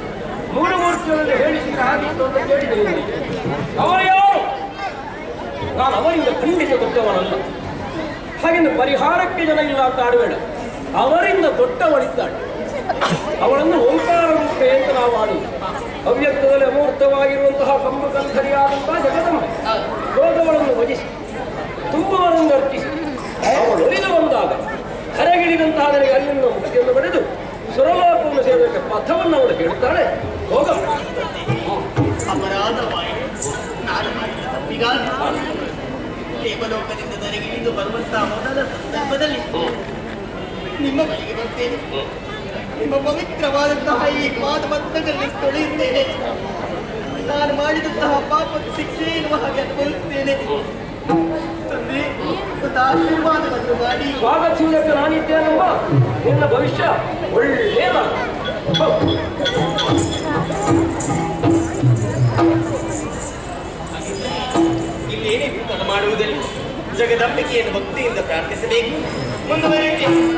ಮೂರು ಮೂರ್ತಿಗಳಲ್ಲಿ ಹೇಳಿಸಿದ ಹಾಗಿತ್ತು ಅಂತ ಕೇಳಿದೆ ನಿನ್ನೆ. ಅವರು ಯಾರು ನಾನು ಅವರಿಂದ ಖಂಡಿತ ದೊಡ್ಡವನಲ್ಲ ಹಾಗೆಂದು ಪರಿಹಾರಕ್ಕೆ ಜನ ಇಲ್ಲ ಅಂತ ಆಡಬೇಡ ಅವರಿಂದ ದೊಡ್ಡವಳಿದ್ದಾಳೆ ಅವಳನ್ನು ಓಂಕಾರ ರೂಪೆ ಅಂತ ನಾವು ಆಡುವುದು ಅವ್ಯಕ್ತದಲ್ಲಿ ಅಮೂರ್ತವಾಗಿರುವಂತಹ ಕಂಬು ಕಂಠರಿಯಾದಂತಹ ಜಗದಂಬೆ ರೋಗಗಳನ್ನು ವಜಿಸಿ ತುಂಬುವರನ್ನು ಅರ್ಪಿಸಿ ಅವಳು ಒಲಿದು ಬಂದಾಗ ಕರೆಗಿಳಿದಂತಹ ನನಗೆ ಅಲ್ಲಿಂದ ಮುಕ್ತಿಯನ್ನು ಪಡೆದು ಸುರಲೋಕವನ್ನು ಸೇರಲಿಕ್ಕೆ ಪಥವನ್ನು ಅವಳು ಹೇಳ್ತಾಳೆ ಹೋಗ ಅಪರಾಧವಾಯಿತು ನಾನು ಮಾಡಿದ ತಪ್ಪಿಗಾಗಿ ದೇವಲೋಕದಿಂದ ನನಗಿಳಿದು ಬರುವಂತಹ ಮೊದಲ ಸಂದರ್ಭದಲ್ಲಿ ನಿಮ್ಮ ಬಳಿಗೆ ಬರ್ತೇನೆ ನಿಮ್ಮ ಪವಿತ್ರವಾದಂತಹ ಈ ಪಾದಬದ್ಧಗಳಲ್ಲಿ ತೊಳೆಯುತ್ತೇನೆ ನಾನು ಮಾಡಿದಂತಹ ಪಾಪದ ಶಿಕ್ಷೆ ಎನ್ನುವ ಹಾಗೆ ಅನುಭವಿಸ್ತೇನೆ ತಂದೆ ಒಂದು ಆಶೀರ್ವಾದವನ್ನು ಮಾಡಿ ಸ್ವಾಗತಿಸುವುದಕ್ಕೆ ನಾನಿದ್ದೇನಮ್ಮ ನಿನ್ನ ಭವಿಷ್ಯ ಒಳ್ಳೆಯದ ಇಲ್ಲೇನೇ ತಡ ಮಾಡುವುದಿಲ್ಲ ಜಗದಂಬಿಕೆಯನ್ನು ಭಕ್ತಿಯಿಂದ ಪ್ರಾರ್ಥಿಸಬೇಕು ಮುಂದುವರಿಯುತ್ತೆ